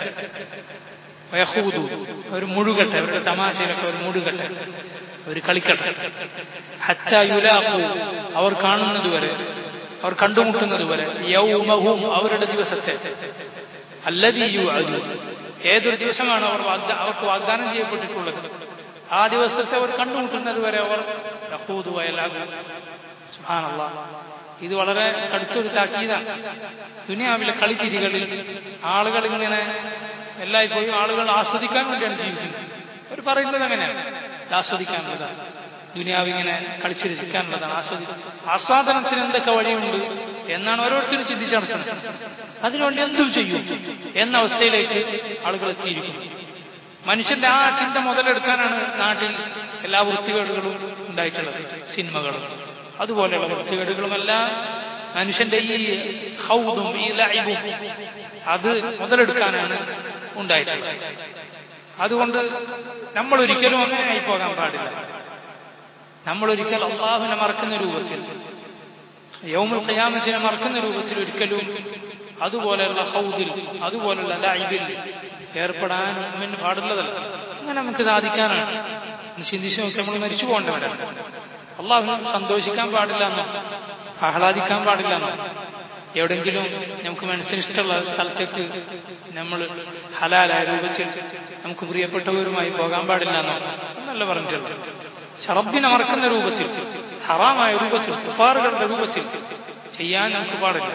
വയഹൂദു ഒരു മുഴുകട്ടെ അവരുടെ തമാശയിലൊക്കെ ഒരു മുഴുകട്ടെ ഒരു കളിക്കട്ടെ ഹത്ത യുലാഖു അവർ കാണുന്നത് വരെ അവർ കണ്ടുമുട്ടുന്നത് വരെ യൗമഹും അവരുടെ ദിവസത്തെ അല്ലതി യു അതു ഏതൊരു ദിവസമാണ് അവർ വാഗ്ദാ അവർക്ക് വാഗ്ദാനം ചെയ്യപ്പെട്ടിട്ടുള്ളത് ആ ദിവസത്തെ അവർ കണ്ടുമുട്ടുന്നത് വരെ അവർ യഹൂദു വയലാകും സുഹാനല്ല ഇത് വളരെ കടുത്തൊരു താക്കീതാണ് ദുനിയാവിലെ കളിച്ചിരികളിൽ ആളുകൾ ഇങ്ങനെ എല്ലായ്പ്പോഴും ആളുകൾ ആസ്വദിക്കാൻ വേണ്ടിയാണ് ജീവിക്കുന്നത് അവർ പറയുന്നത് അങ്ങനെയാണ് ഇത് ആസ്വദിക്കാനുള്ളതാണ് ദുനിയാവ് ഇങ്ങനെ കളിച്ചു രസിക്കാനുള്ളതാണ് ആസ്വദി ആസ്വാദനത്തിന് എന്തൊക്കെ വഴിയുണ്ട് എന്നാണ് ഓരോരുത്തരും ചിന്തിച്ചു നടക്കുന്നത് അതിനുവേണ്ടി എന്തും ചെയ്യും എന്ന അവസ്ഥയിലേക്ക് ആളുകൾ എത്തിയിരിക്കുന്നു മനുഷ്യന്റെ ആ ചിന്ത മുതലെടുക്കാനാണ് നാട്ടിൽ എല്ലാ വൃത്തികേടുകളും ഉണ്ടായിട്ടുള്ളത് സിനിമകളും അതുപോലെയുള്ള വൃത്തികേടുകളുമെല്ലാം മനുഷ്യന്റെ ഈ ഹൗദും ഈ ലൈബും അത് മുതലെടുക്കാനാണ് ഉണ്ടായിട്ടുള്ളത് അതുകൊണ്ട് നമ്മൾ ഒരിക്കലും അങ്ങനെ ആയി പോകാൻ പാടില്ല നമ്മൾ ഒരിക്കൽ അള്ളാഹുവിനെ മറക്കുന്ന രൂപത്തിൽ യൗമുൽ ഖിയാമത്തിനെ മറക്കുന്ന രൂപത്തിൽ ഒരിക്കലും അതുപോലെയുള്ള ഹൗദിൽ അതുപോലുള്ള ലൈബിൽ ഏർപ്പെടാൻ മുമ്പിന് പാടുള്ളതല്ല അങ്ങനെ നമുക്ക് സാധിക്കാനാണ് ചിന്തിച്ച് നോക്കി നമ്മൾ മരിച്ചു പോകേണ്ടവരാണ് അള്ളാഹു സന്തോഷിക്കാൻ പാടില്ല എന്നോ ആഹ്ലാദിക്കാൻ പാടില്ല എന്നോ എവിടെങ്കിലും നമുക്ക് മനസ്സിന് ഇഷ്ടമുള്ള സ്ഥലത്തേക്ക് നമ്മൾ ഹലാലായ രൂപത്തിൽ നമുക്ക് പ്രിയപ്പെട്ടവരുമായി പോകാൻ പാടില്ല എന്നോ എന്നല്ല പറഞ്ഞിട്ടുണ്ട് ഷറബിനെ മറക്കുന്ന രൂപത്തിൽ ഹറാമായ രൂപത്തിൽ കുഫാറുകളുടെ രൂപത്തിൽ ചെയ്യാൻ നമുക്ക് പാടില്ല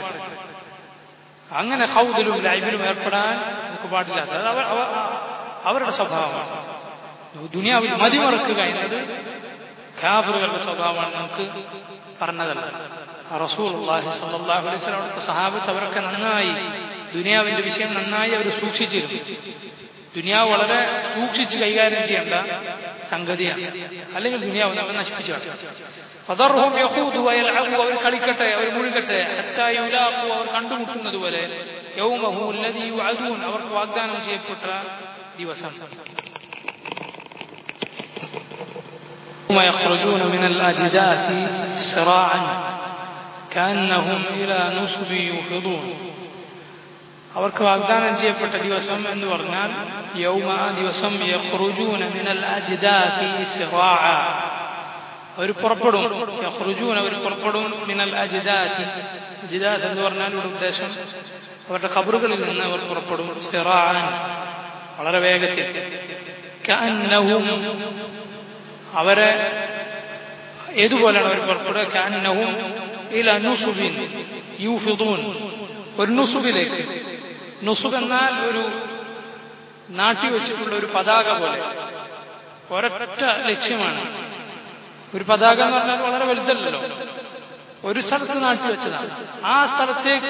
അങ്ങനെ ഹൗദിലും ലൈബിലും ഏർപ്പെടാൻ നമുക്ക് പാടില്ല അത് അവ- അവ- അവരുടെ സ്വഭാവമാണ് ദുനിയാവിൽ മതിമറക്കുക എന്നത് ഖാഫറുകളുടെ സ്വഭാവമാണ് നമുക്ക് പറഞ്ഞതല്ല റസൂൽ അള്ളാഹി സല്ലാഹു അലൈഹി സ്വലം അവിടുത്തെ സഹാബത്ത് അവരൊക്കെ നന്നായി ദുനിയാവിന്റെ വിഷയം നന്നായി അവർ സൂക്ഷിച്ചിരുന്നു ദുനിയാവ് വളരെ സൂക്ഷിച്ച് കൈകാര്യം ചെയ്യേണ്ട സംഗതിയാണ് അല്ലെങ്കിൽ ദുനിയാവ് നമ്മൾ നശിപ്പിച്ചു ഫദർഹും യഹൂദു വയൽഅബു അവർ കളിക്കട്ടെ അവർ മുഴുകട്ടെ ഹത്താ യുലാഖു അവർ കണ്ടുമുട്ടുന്നത് പോലെ യൗമഹു അല്ലദീ യുഅദൂൻ അവർക്ക് വാഗ്ദാനം ചെയ്യപ്പെട്ട ദിവസം ثم يخرجون من الأجداث سراعا كأنهم إلى نصب يوفضون അവർക്ക് വാഗ്ദാനം ചെയ്യപ്പെട്ട ദിവസം എന്ന് പറഞ്ഞാൽ യൗമ ആ ദിവസം യഖ്റുജൂന മിനൽ അജ്ദാഥി സിറാഅ അവർ പുറപ്പെടും യഖ്റുജൂന അവർ പുറപ്പെടും മിനൽ അജ്ദാഥി അജ്ദാഥ് എന്ന് പറഞ്ഞാൽ ഇവിടെ ഉദ്ദേശം അവരുടെ ഖബറുകളിൽ നിന്ന് അവർ പുറപ്പെടും സിറാഅൻ വളരെ വേഗത്തിൽ കഅന്നഹും അവരെ ഏതുപോലെയാണ് അവർ പുറപ്പെടുക കഅന്നഹും ഇല നുസുബിൻ യൂഫിദൂൻ ഒരു നുസുബിലേക്ക് നുസുബ് എന്നാൽ ഒരു നാട്ടി വെച്ചിട്ടുള്ള ഒരു പതാക പോലെ ഒരൊറ്റ ലക്ഷ്യമാണ് ഒരു പതാക എന്ന് പറഞ്ഞാൽ വളരെ വലുതല്ലല്ലോ ഒരു സ്ഥലത്ത് നാട്ടി വെച്ചതാണ് ആ സ്ഥലത്തേക്ക്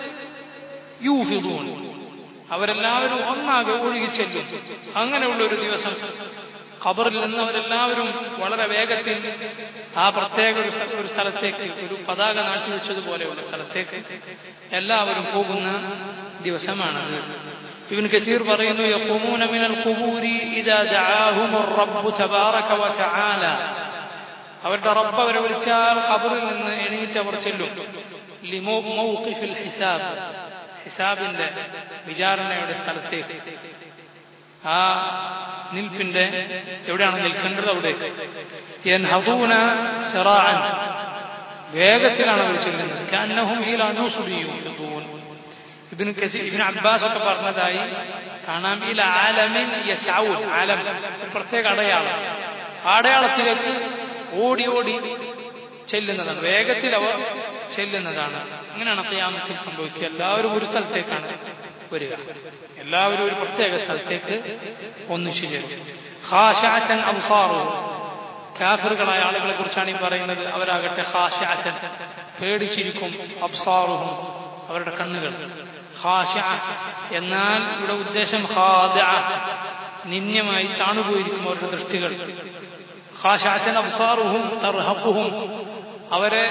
യൂഫിദൂൻ അവരെല്ലാവരും ഒന്നാകെ ഒഴുകി ചെല്ലും അങ്ങനെയുള്ള ഒരു ദിവസം ഖബറിൽ നിന്ന് അവരെല്ലാവരും വളരെ വേഗത്തിൽ ആ പ്രത്യേക ഒരു സ്ഥ- ഒരു സ്ഥലത്തേക്ക് ഒരു പതാക നാട്ടിവെച്ചതുപോലെയുള്ള സ്ഥലത്തേക്ക് എല്ലാവരും പോകുന്ന ദിവസമാണത് ഇവൻ കസീർ പറയുന്നു യഖൂമൂന മിനൽ ഖുബൂരി ഇദാ ദഅാഹുമുർ റബ്ബു തബാറക വതആല അവരുടെ റബ്ബ് അവരെ വിളിച്ചാൽ ഖബറിൽ നിന്ന് എണീറ്റ് അവർ ചെല്ലും ലിമോ മൗഖിഫിൽ ഹിസാബ് ഹിസാബിന്റെ വിചാരണയുടെ സ്ഥലത്തേക്ക് ആ നിൽപ്പിന്റെ എവിടെയാണ് നിൽക്കേണ്ടത് അവിടെ യൻഹദൂന സിറാഅൻ വേഗത്തിലാണ് അവർ ചെല്ലുന്നത് കഅന്നഹും ഇലാ നുസുബി യൂഫിദൂൻ ഇബ്നു കസീർ ഇബ്നു അബ്ബാസ് ഒക്കെ പറഞ്ഞതായി കാണാം ഇല ആലമിൻ യസഊൻ ആലം ഒരു പ്രത്യേക അടയാളം ആ അടയാളത്തിലേക്ക് ഓടി ഓടി ചെല്ലുന്നതാണ് വേഗത്തിൽ അവർ ചെല്ലുന്നതാണ് അങ്ങനെയാണ് ഖിയാമത്തിൽ സംഭവിക്കുക എല്ലാവരും ഒരു സ്ഥലത്തേക്കാണ് വരിക എല്ലാവരും ഒരു പ്രത്യേക സ്ഥലത്തേക്ക് ഒന്നിച്ചു ചേരും ഖാശഅത്തൻ അബ്സാറുഹും കാഫിറുകളായ ആളുകളെ കുറിച്ചാണ് ഈ പറയുന്നത് അവരാകട്ടെ ഖാശഅത്തൻ പേടിച്ചിരിക്കും അബ്സാറുഹും അവരുടെ കണ്ണുകൾ ഖാശഅ എന്നാൽ ഇവിടെ ഉദ്ദേശം ഖാദിഅ നിന്യമായി താണുപോയിരിക്കും അവരുടെ ദൃഷ്ടികൾ ഖാശഅത്തൻ അബ്സാറുഹും തർഹഖുഹും അവരെ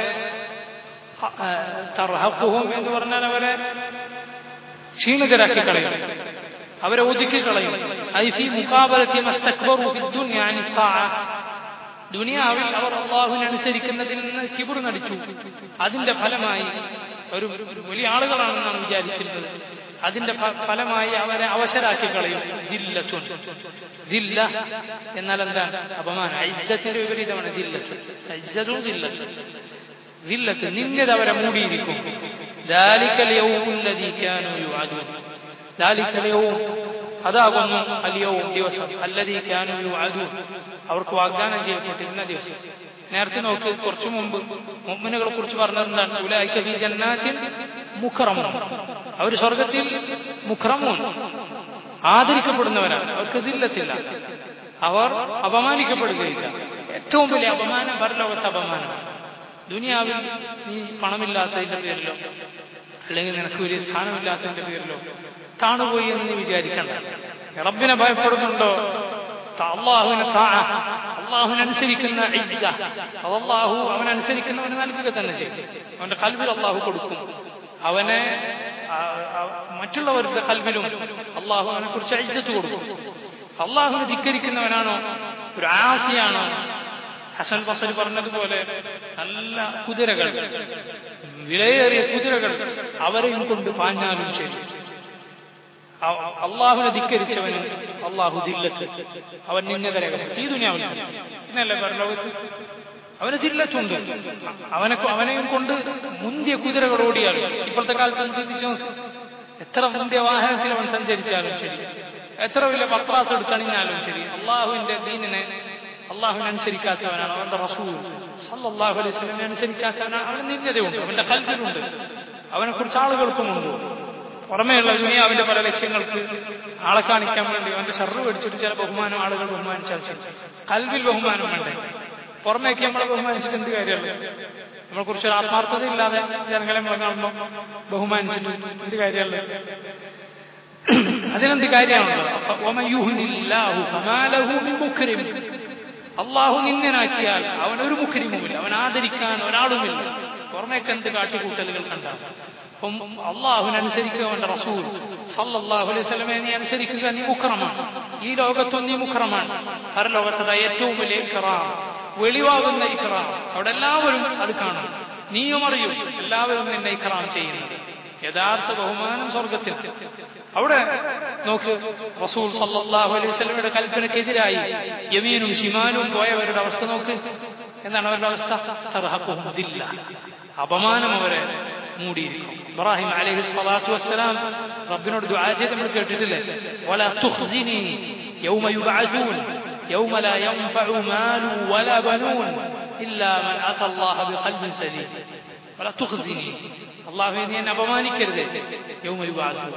തർഹഖുഹും എന്ന് പറഞ്ഞാൽ അവരെ ക്ഷീണിതരാക്കി കളയും അവരെ ഒതുക്കി കളയും ഐഫി മുഖാബലത്തി മസ്തക്ബറു ഫി ദുനിയ അനി താഅ ദുനിയാവിൽ അവർ അള്ളാഹുവിനെ അനുസരിക്കുന്നതിൽ നിന്ന് കിബുർ നടിച്ചു അതിന്റെ ഫലമായി ഒരു വലിയ ആളുകളാണെന്നാണ് വിചാരിച്ചിരുന്നത് അതിന്റെ ഫ- ഫലമായി അവരെ അവശരാക്കി കളയും ദില്ലത്തുൻ ദില്ല എന്നാൽ എന്താണ് അപമാനം ഐസത്തിന്റെ വിപരീതമാണ് ദില്ലത്ത് ഐസതും ദില്ലത്തും ദില്ലത്ത് നിന്നത് അവരെ മൂടിയിരിക്കും ذلك اليوم الذي كانوا يوعدون ذلك اليوم അതാകുന്നു അലിയവും ദിവസം അല്ലതി കാനു യുഅദൂൻ അവർക്ക് വാഗ്ദാനം ചെയ്യപ്പെട്ടിരുന്ന ദിവസം നേരത്തെ നോക്ക് കുറച്ചു മുമ്പ് മുഅ്മിനുകളെ കുറിച്ച് പറഞ്ഞിരുന്നാണ് ഉലൈക ഫീ ജന്നാത്തിൻ മുഖറമൂൻ അവർ സ്വർഗത്തിൽ മുഖറമൂൻ ആദരിക്കപ്പെടുന്നവരാണ് അവർക്ക് ദില്ലത്തില്ല അവർ അപമാനിക്കപ്പെടുകയില്ല ഏറ്റവും വലിയ അപമാനം പരലോകത്തെ അപമാനമാണ് ദുനിയാവിൽ നീ പണമില്ലാത്തതിന്റെ പേരിലോ അല്ലെങ്കിൽ നിനക്ക് വലിയ സ്ഥാനമില്ലാത്തതിന്റെ പേരിലോ താണുപോയി എന്ന് നീ വിചാരിക്കണ്ട റബ്ബിനെ ഭയപ്പെടുന്നുണ്ടോ ത- അള്ളാഹുവിനെ താ അള്ളാഹുവിനനുസരിക്കുന്ന ഇജ്ജ അത് അള്ളാഹു അവനനുസരിക്കുന്നവന് നൽകുക തന്നെ ചെയ്യും അവന്റെ കൽവിൽ അള്ളാഹു കൊടുക്കും അവനെ ആ, ആ, മറ്റുള്ളവരുടെ കൽവിലും അള്ളാഹു അവനെ കുറിച്ച് ഇജ്ജത്ത് കൊടുക്കും അള്ളാഹുവിനെ ധിക്കരിക്കുന്നവനാണോ ഒരു ആസിയാണോ ഹസൻ ബസരി പറഞ്ഞതുപോലെ നല്ല കുതിരകൾ വിലയേറിയ കുതിരകൾ അവരെയും കൊണ്ട് പാഞ്ഞാലും ശരി അ- അള്ളാഹുവിനെ ധിക്കരിച്ചവന് അള്ളാഹു ദില്ലത്ത് അവൻ നിന്നതരകപ്പെട്ടു ഈ ദുനിയാവിൽ തന്നെ. പിന്നല്ലേ പരലോകത്ത് അവന് ദില്ലത്തുണ്ട് അവനെ അവനെയും കൊണ്ട് മുന്തിയ കുതിരകൾ ഓടിയാലും ഇപ്പോഴത്തെ കാലത്ത് ഒന്ന് ചിന്തിച്ചു നോക്ക്. എത്ര മുന്തിയ വാഹനത്തിൽ അവൻ സഞ്ചരിച്ചാലും ശരി എത്ര വലിയ പത്രാസ് എടുത്തണിഞ്ഞാലും ശരി അള്ളാഹുവിന്റെ ദീനിനെ അള്ളാഹുവിനെ അനുസരിക്കാത്തവനാണ് അവന്റെ റസൂൽ സല്ലല്ലാഹു അലൈഹി വസല്ലമയെ അനുസരിക്കാത്തവനാണ് അവന് നിന്യതയുണ്ട് അവന്റെ കൽവിലുണ്ട് അവനെ കുറിച്ച് ആളുകൾക്കുമുണ്ട് പുറമേയുള്ള ദുനിയാവിന്റെ പല ലക്ഷ്യങ്ങൾക്ക് ആളെ കാണിക്കാൻ വേണ്ടി അവന്റെ ഷർറ് പിടിച്ചിട്ട് ചില ബഹുമാനം ആളുകൾ ബഹുമാനിച്ചാൽ ശരി കൽവിൽ ബഹുമാനം വേണ്ടേ പുറമേക്ക് നമ്മളെ ബഹുമാനിച്ചിട്ട് എന്ത് കാര്യമല്ല നമ്മളെ കുറിച്ച് ഒരു ആത്മാർത്ഥത ഇല്ലാതെ ജനങ്ങളെ നമ്മളെ കാണുമ്പോൾ ബഹുമാനിച്ചിട്ട് എന്ത് കാര്യമല്ല അതിനെന്ത് കാര്യമാണല്ലോ അപ്പൊ വമൻ യുഹ്നില്ലാഹു ഫമാ ലഹു മിൻ മുക്രിം. അള്ളാഹു നിന്ദനാക്കിയാൽ അവൻ ഒരു മുഖരിമുമില്ല അവൻ ആദരിക്കാൻ ഒരാളുമില്ല പുറമേക്ക് എന്ത് കാട്ടിക്കൂട്ടലുകൾ കണ്ടാൽ അപ്പം അള്ളാഹുവിനനുസരിക്കുക അവന്റെ റസൂൽ സല്ലല്ലാഹു അലൈഹി വസല്ലമയെ നീ അനുസരിക്കുക നീ മുഖറമാണ് ഈ ലോകത്തും നീ മുഖറമാണ് പരലോകത്തത് ഏറ്റവും വലിയ ഇക്റാം വെളിവാകുന്ന ഇക്റാം അവിടെ എല്ലാവരും അത് കാണും നീയും അറിയും എല്ലാവരും നിന്നെ ഇക്റാം ചെയ്യുന്നത് യഥാർത്ഥ ബഹുമാനം സ്വർഗത്തിൽ അവിടെ നോക്ക് റസൂൽ സല്ലല്ലാഹു അലൈഹി വസല്ലമയുടെ കൽപ്പനക്കെതിരായി യമീനും ഷിമാനും പോയവരുടെ അവസ്ഥ നോക്ക് എന്താണ് അവരുടെ അവസ്ഥ തർഹഖുഹും ദില്ല അപമാനം അവരെ മൂടിയിരിക്കും ഇബ്രാഹിം അലൈഹി സ്വലാത്തു വസ്സലാം റബ്ബിനോട് ദുആ ചെയ്ത് നമ്മൾ കേട്ടിട്ടില്ലേ വല തുഖ്സിനി യൗമ യുബഅസൂൻ യൗമ ലാ യൻഫഉ മാലു വല ബനൂൻ ഇല്ലാ മൻ അത അല്ലാഹ ബിഖൽബിൻ സലീം വല തുഖ്സിനി അല്ലാഹുവേ നീ എന്നെ അപമാനിക്കരുത് യൗമ യുബഅസൂൻ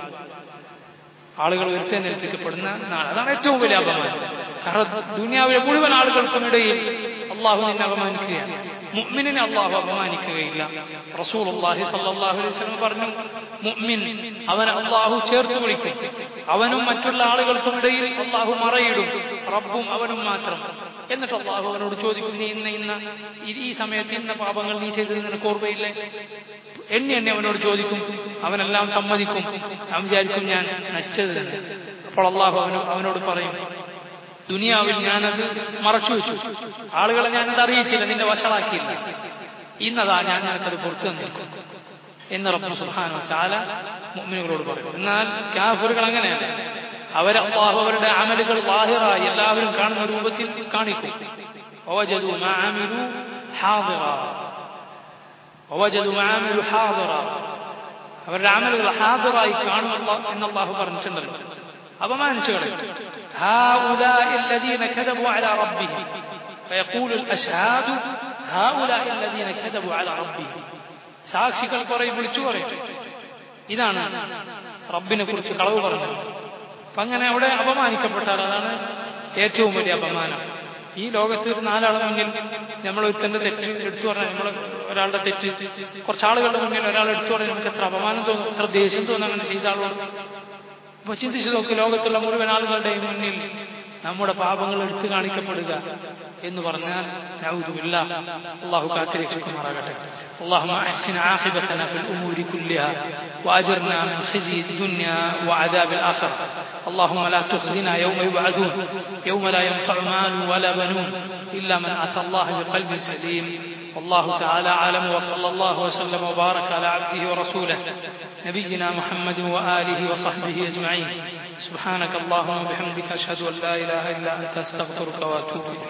ആളുകൾ ഉയർത്തെഴുന്നേൽപ്പിക്കപ്പെടുന്ന നാൾ അതാണ് ഏറ്റവും വലിയ അപമാനം കാരണം ദുനിയാവിലെ മുഴുവൻ ആളുകൾക്കും ഇടയിൽ അള്ളാഹു നിന്നെ അപമാനിക്കുകയാണ് മുഅ്മിനിനെ അള്ളാഹു അപമാനിക്കുകയില്ല റസൂൽ അള്ളാഹി സല്ലല്ലാഹു അലൈഹി വസല്ലം പറഞ്ഞു മുഅ്മിൻ അവനെ അള്ളാഹു ചേർത്ത് വിളിക്കും അവനും മറ്റുള്ള ആളുകൾക്കും ഇടയിൽ അള്ളാഹു മറയിടും റബ്ബും അവനും മാത്രം എന്നിട്ട് അള്ളാഹു അവനോട് ചോദിക്കും നീ ഇന്ന ഇന്ന ഈ- ഈ സമയത്ത് ഇന്ന പാപങ്ങൾ നീ ചെയ്തത് നിനക്ക് ഓർമ്മയില്ലേ എണ്ണി എണ്ണി അവനോട് ചോദിക്കും അവനെല്ലാം സമ്മതിക്കും അവൻ വിചാരിക്കും ഞാൻ നശിച്ചത് തന്നെ. അപ്പോൾ അള്ളാഹു അവന് അവനോട് പറയും ദുനിയാവിൽ ഞാനത് മറച്ചു വെച്ചു ആളുകളെ ഞാനത് അറിയിച്ചില്ല നിന്റെ വഷളാക്കിയില്ല ഇന്നതാ ഞാൻ നിനക്കത് പുറത്തു തന്നിരിക്കും എന്ന് റബ്ബ് സുബ്ഹാനഹു ചാല മുഅ്മിനുകളോട് പറയും എന്നാൽ കാഫിറുകൾ അങ്ങനെയല്ല അവർ അള്ളാഹു അവരുടെ അമലുകൾ വാഹിറായി എല്ലാവരും കാണുന്ന രൂപത്തിൽ കാണിക്കും ووجدوا ما عملوا حاضرا ووجدوا ما عملوا حاضرا അവരുടെ അമലുകൾ ഹാദിറായി കാണുമല്ല എന്ന് അള്ളാഹു പറഞ്ഞിട്ടുണ്ടല്ലോ അപമാനിച്ചു കളയും هؤلاء الذين كذبوا على ربهم فيقول الأشهاد هؤلاء الذين كذبوا على ربهم സാക്ഷികൾ കുറെ വിളിച്ചു പറയും ഇതാണ് റബ്ബിനെ കുറിച്ച് കളവ് പറഞ്ഞത് അപ്പൊ അങ്ങനെ അവിടെ അപമാനിക്കപ്പെട്ടാൽ അതാണ് ഏറ്റവും വലിയ അപമാനം ഈ ലോകത്ത് ഒരു നാലാളെ മുന്നിൽ നമ്മൾ ഒരുത്തന്റെ തെറ്റ് എടുത്തു പറഞ്ഞാൽ നമ്മൾ ഒരാളുടെ തെറ്റ് കുറച്ച് ആളുകളുടെ മുന്നിൽ ഒരാൾ എടുത്തു പറഞ്ഞാൽ നമുക്ക് എത്ര അപമാനം തോന്നും എത്ര ദേഷ്യം തോന്നും അങ്ങനെ ചെയ്ത ആളോട് അപ്പൊ ചിന്തിച്ചു നോക്ക് ലോകത്തുള്ള മുഴുവൻ ആളുകളുടെയും മുന്നിൽ നമ്മുടെ പാപങ്ങൾ എടുത്തു കാണിക്കപ്പെടുക എന്ന് പറഞ്ഞാൽ നൗദുബില്ല അള്ളാഹു കാത്തിരക്ഷിക്കുമാറാകട്ടെ اللهم أحسن عاقبتنا في الأمور كلها وأجرنا من خزي الدنيا وعذاب الآخرة اللهم لا تخزنا يوم يبعثون يوم لا ينفع مال ولا بنون إلا من أتى الله بقلب سليم والله تعالى أعلم وصلى الله وسلم وبارك على عبده ورسوله نبينا محمد وآله وصحبه أجمعين سبحانك اللهم وبحمدك أشهد أن لا إله إلا أنت أستغفرك وأتوب إليك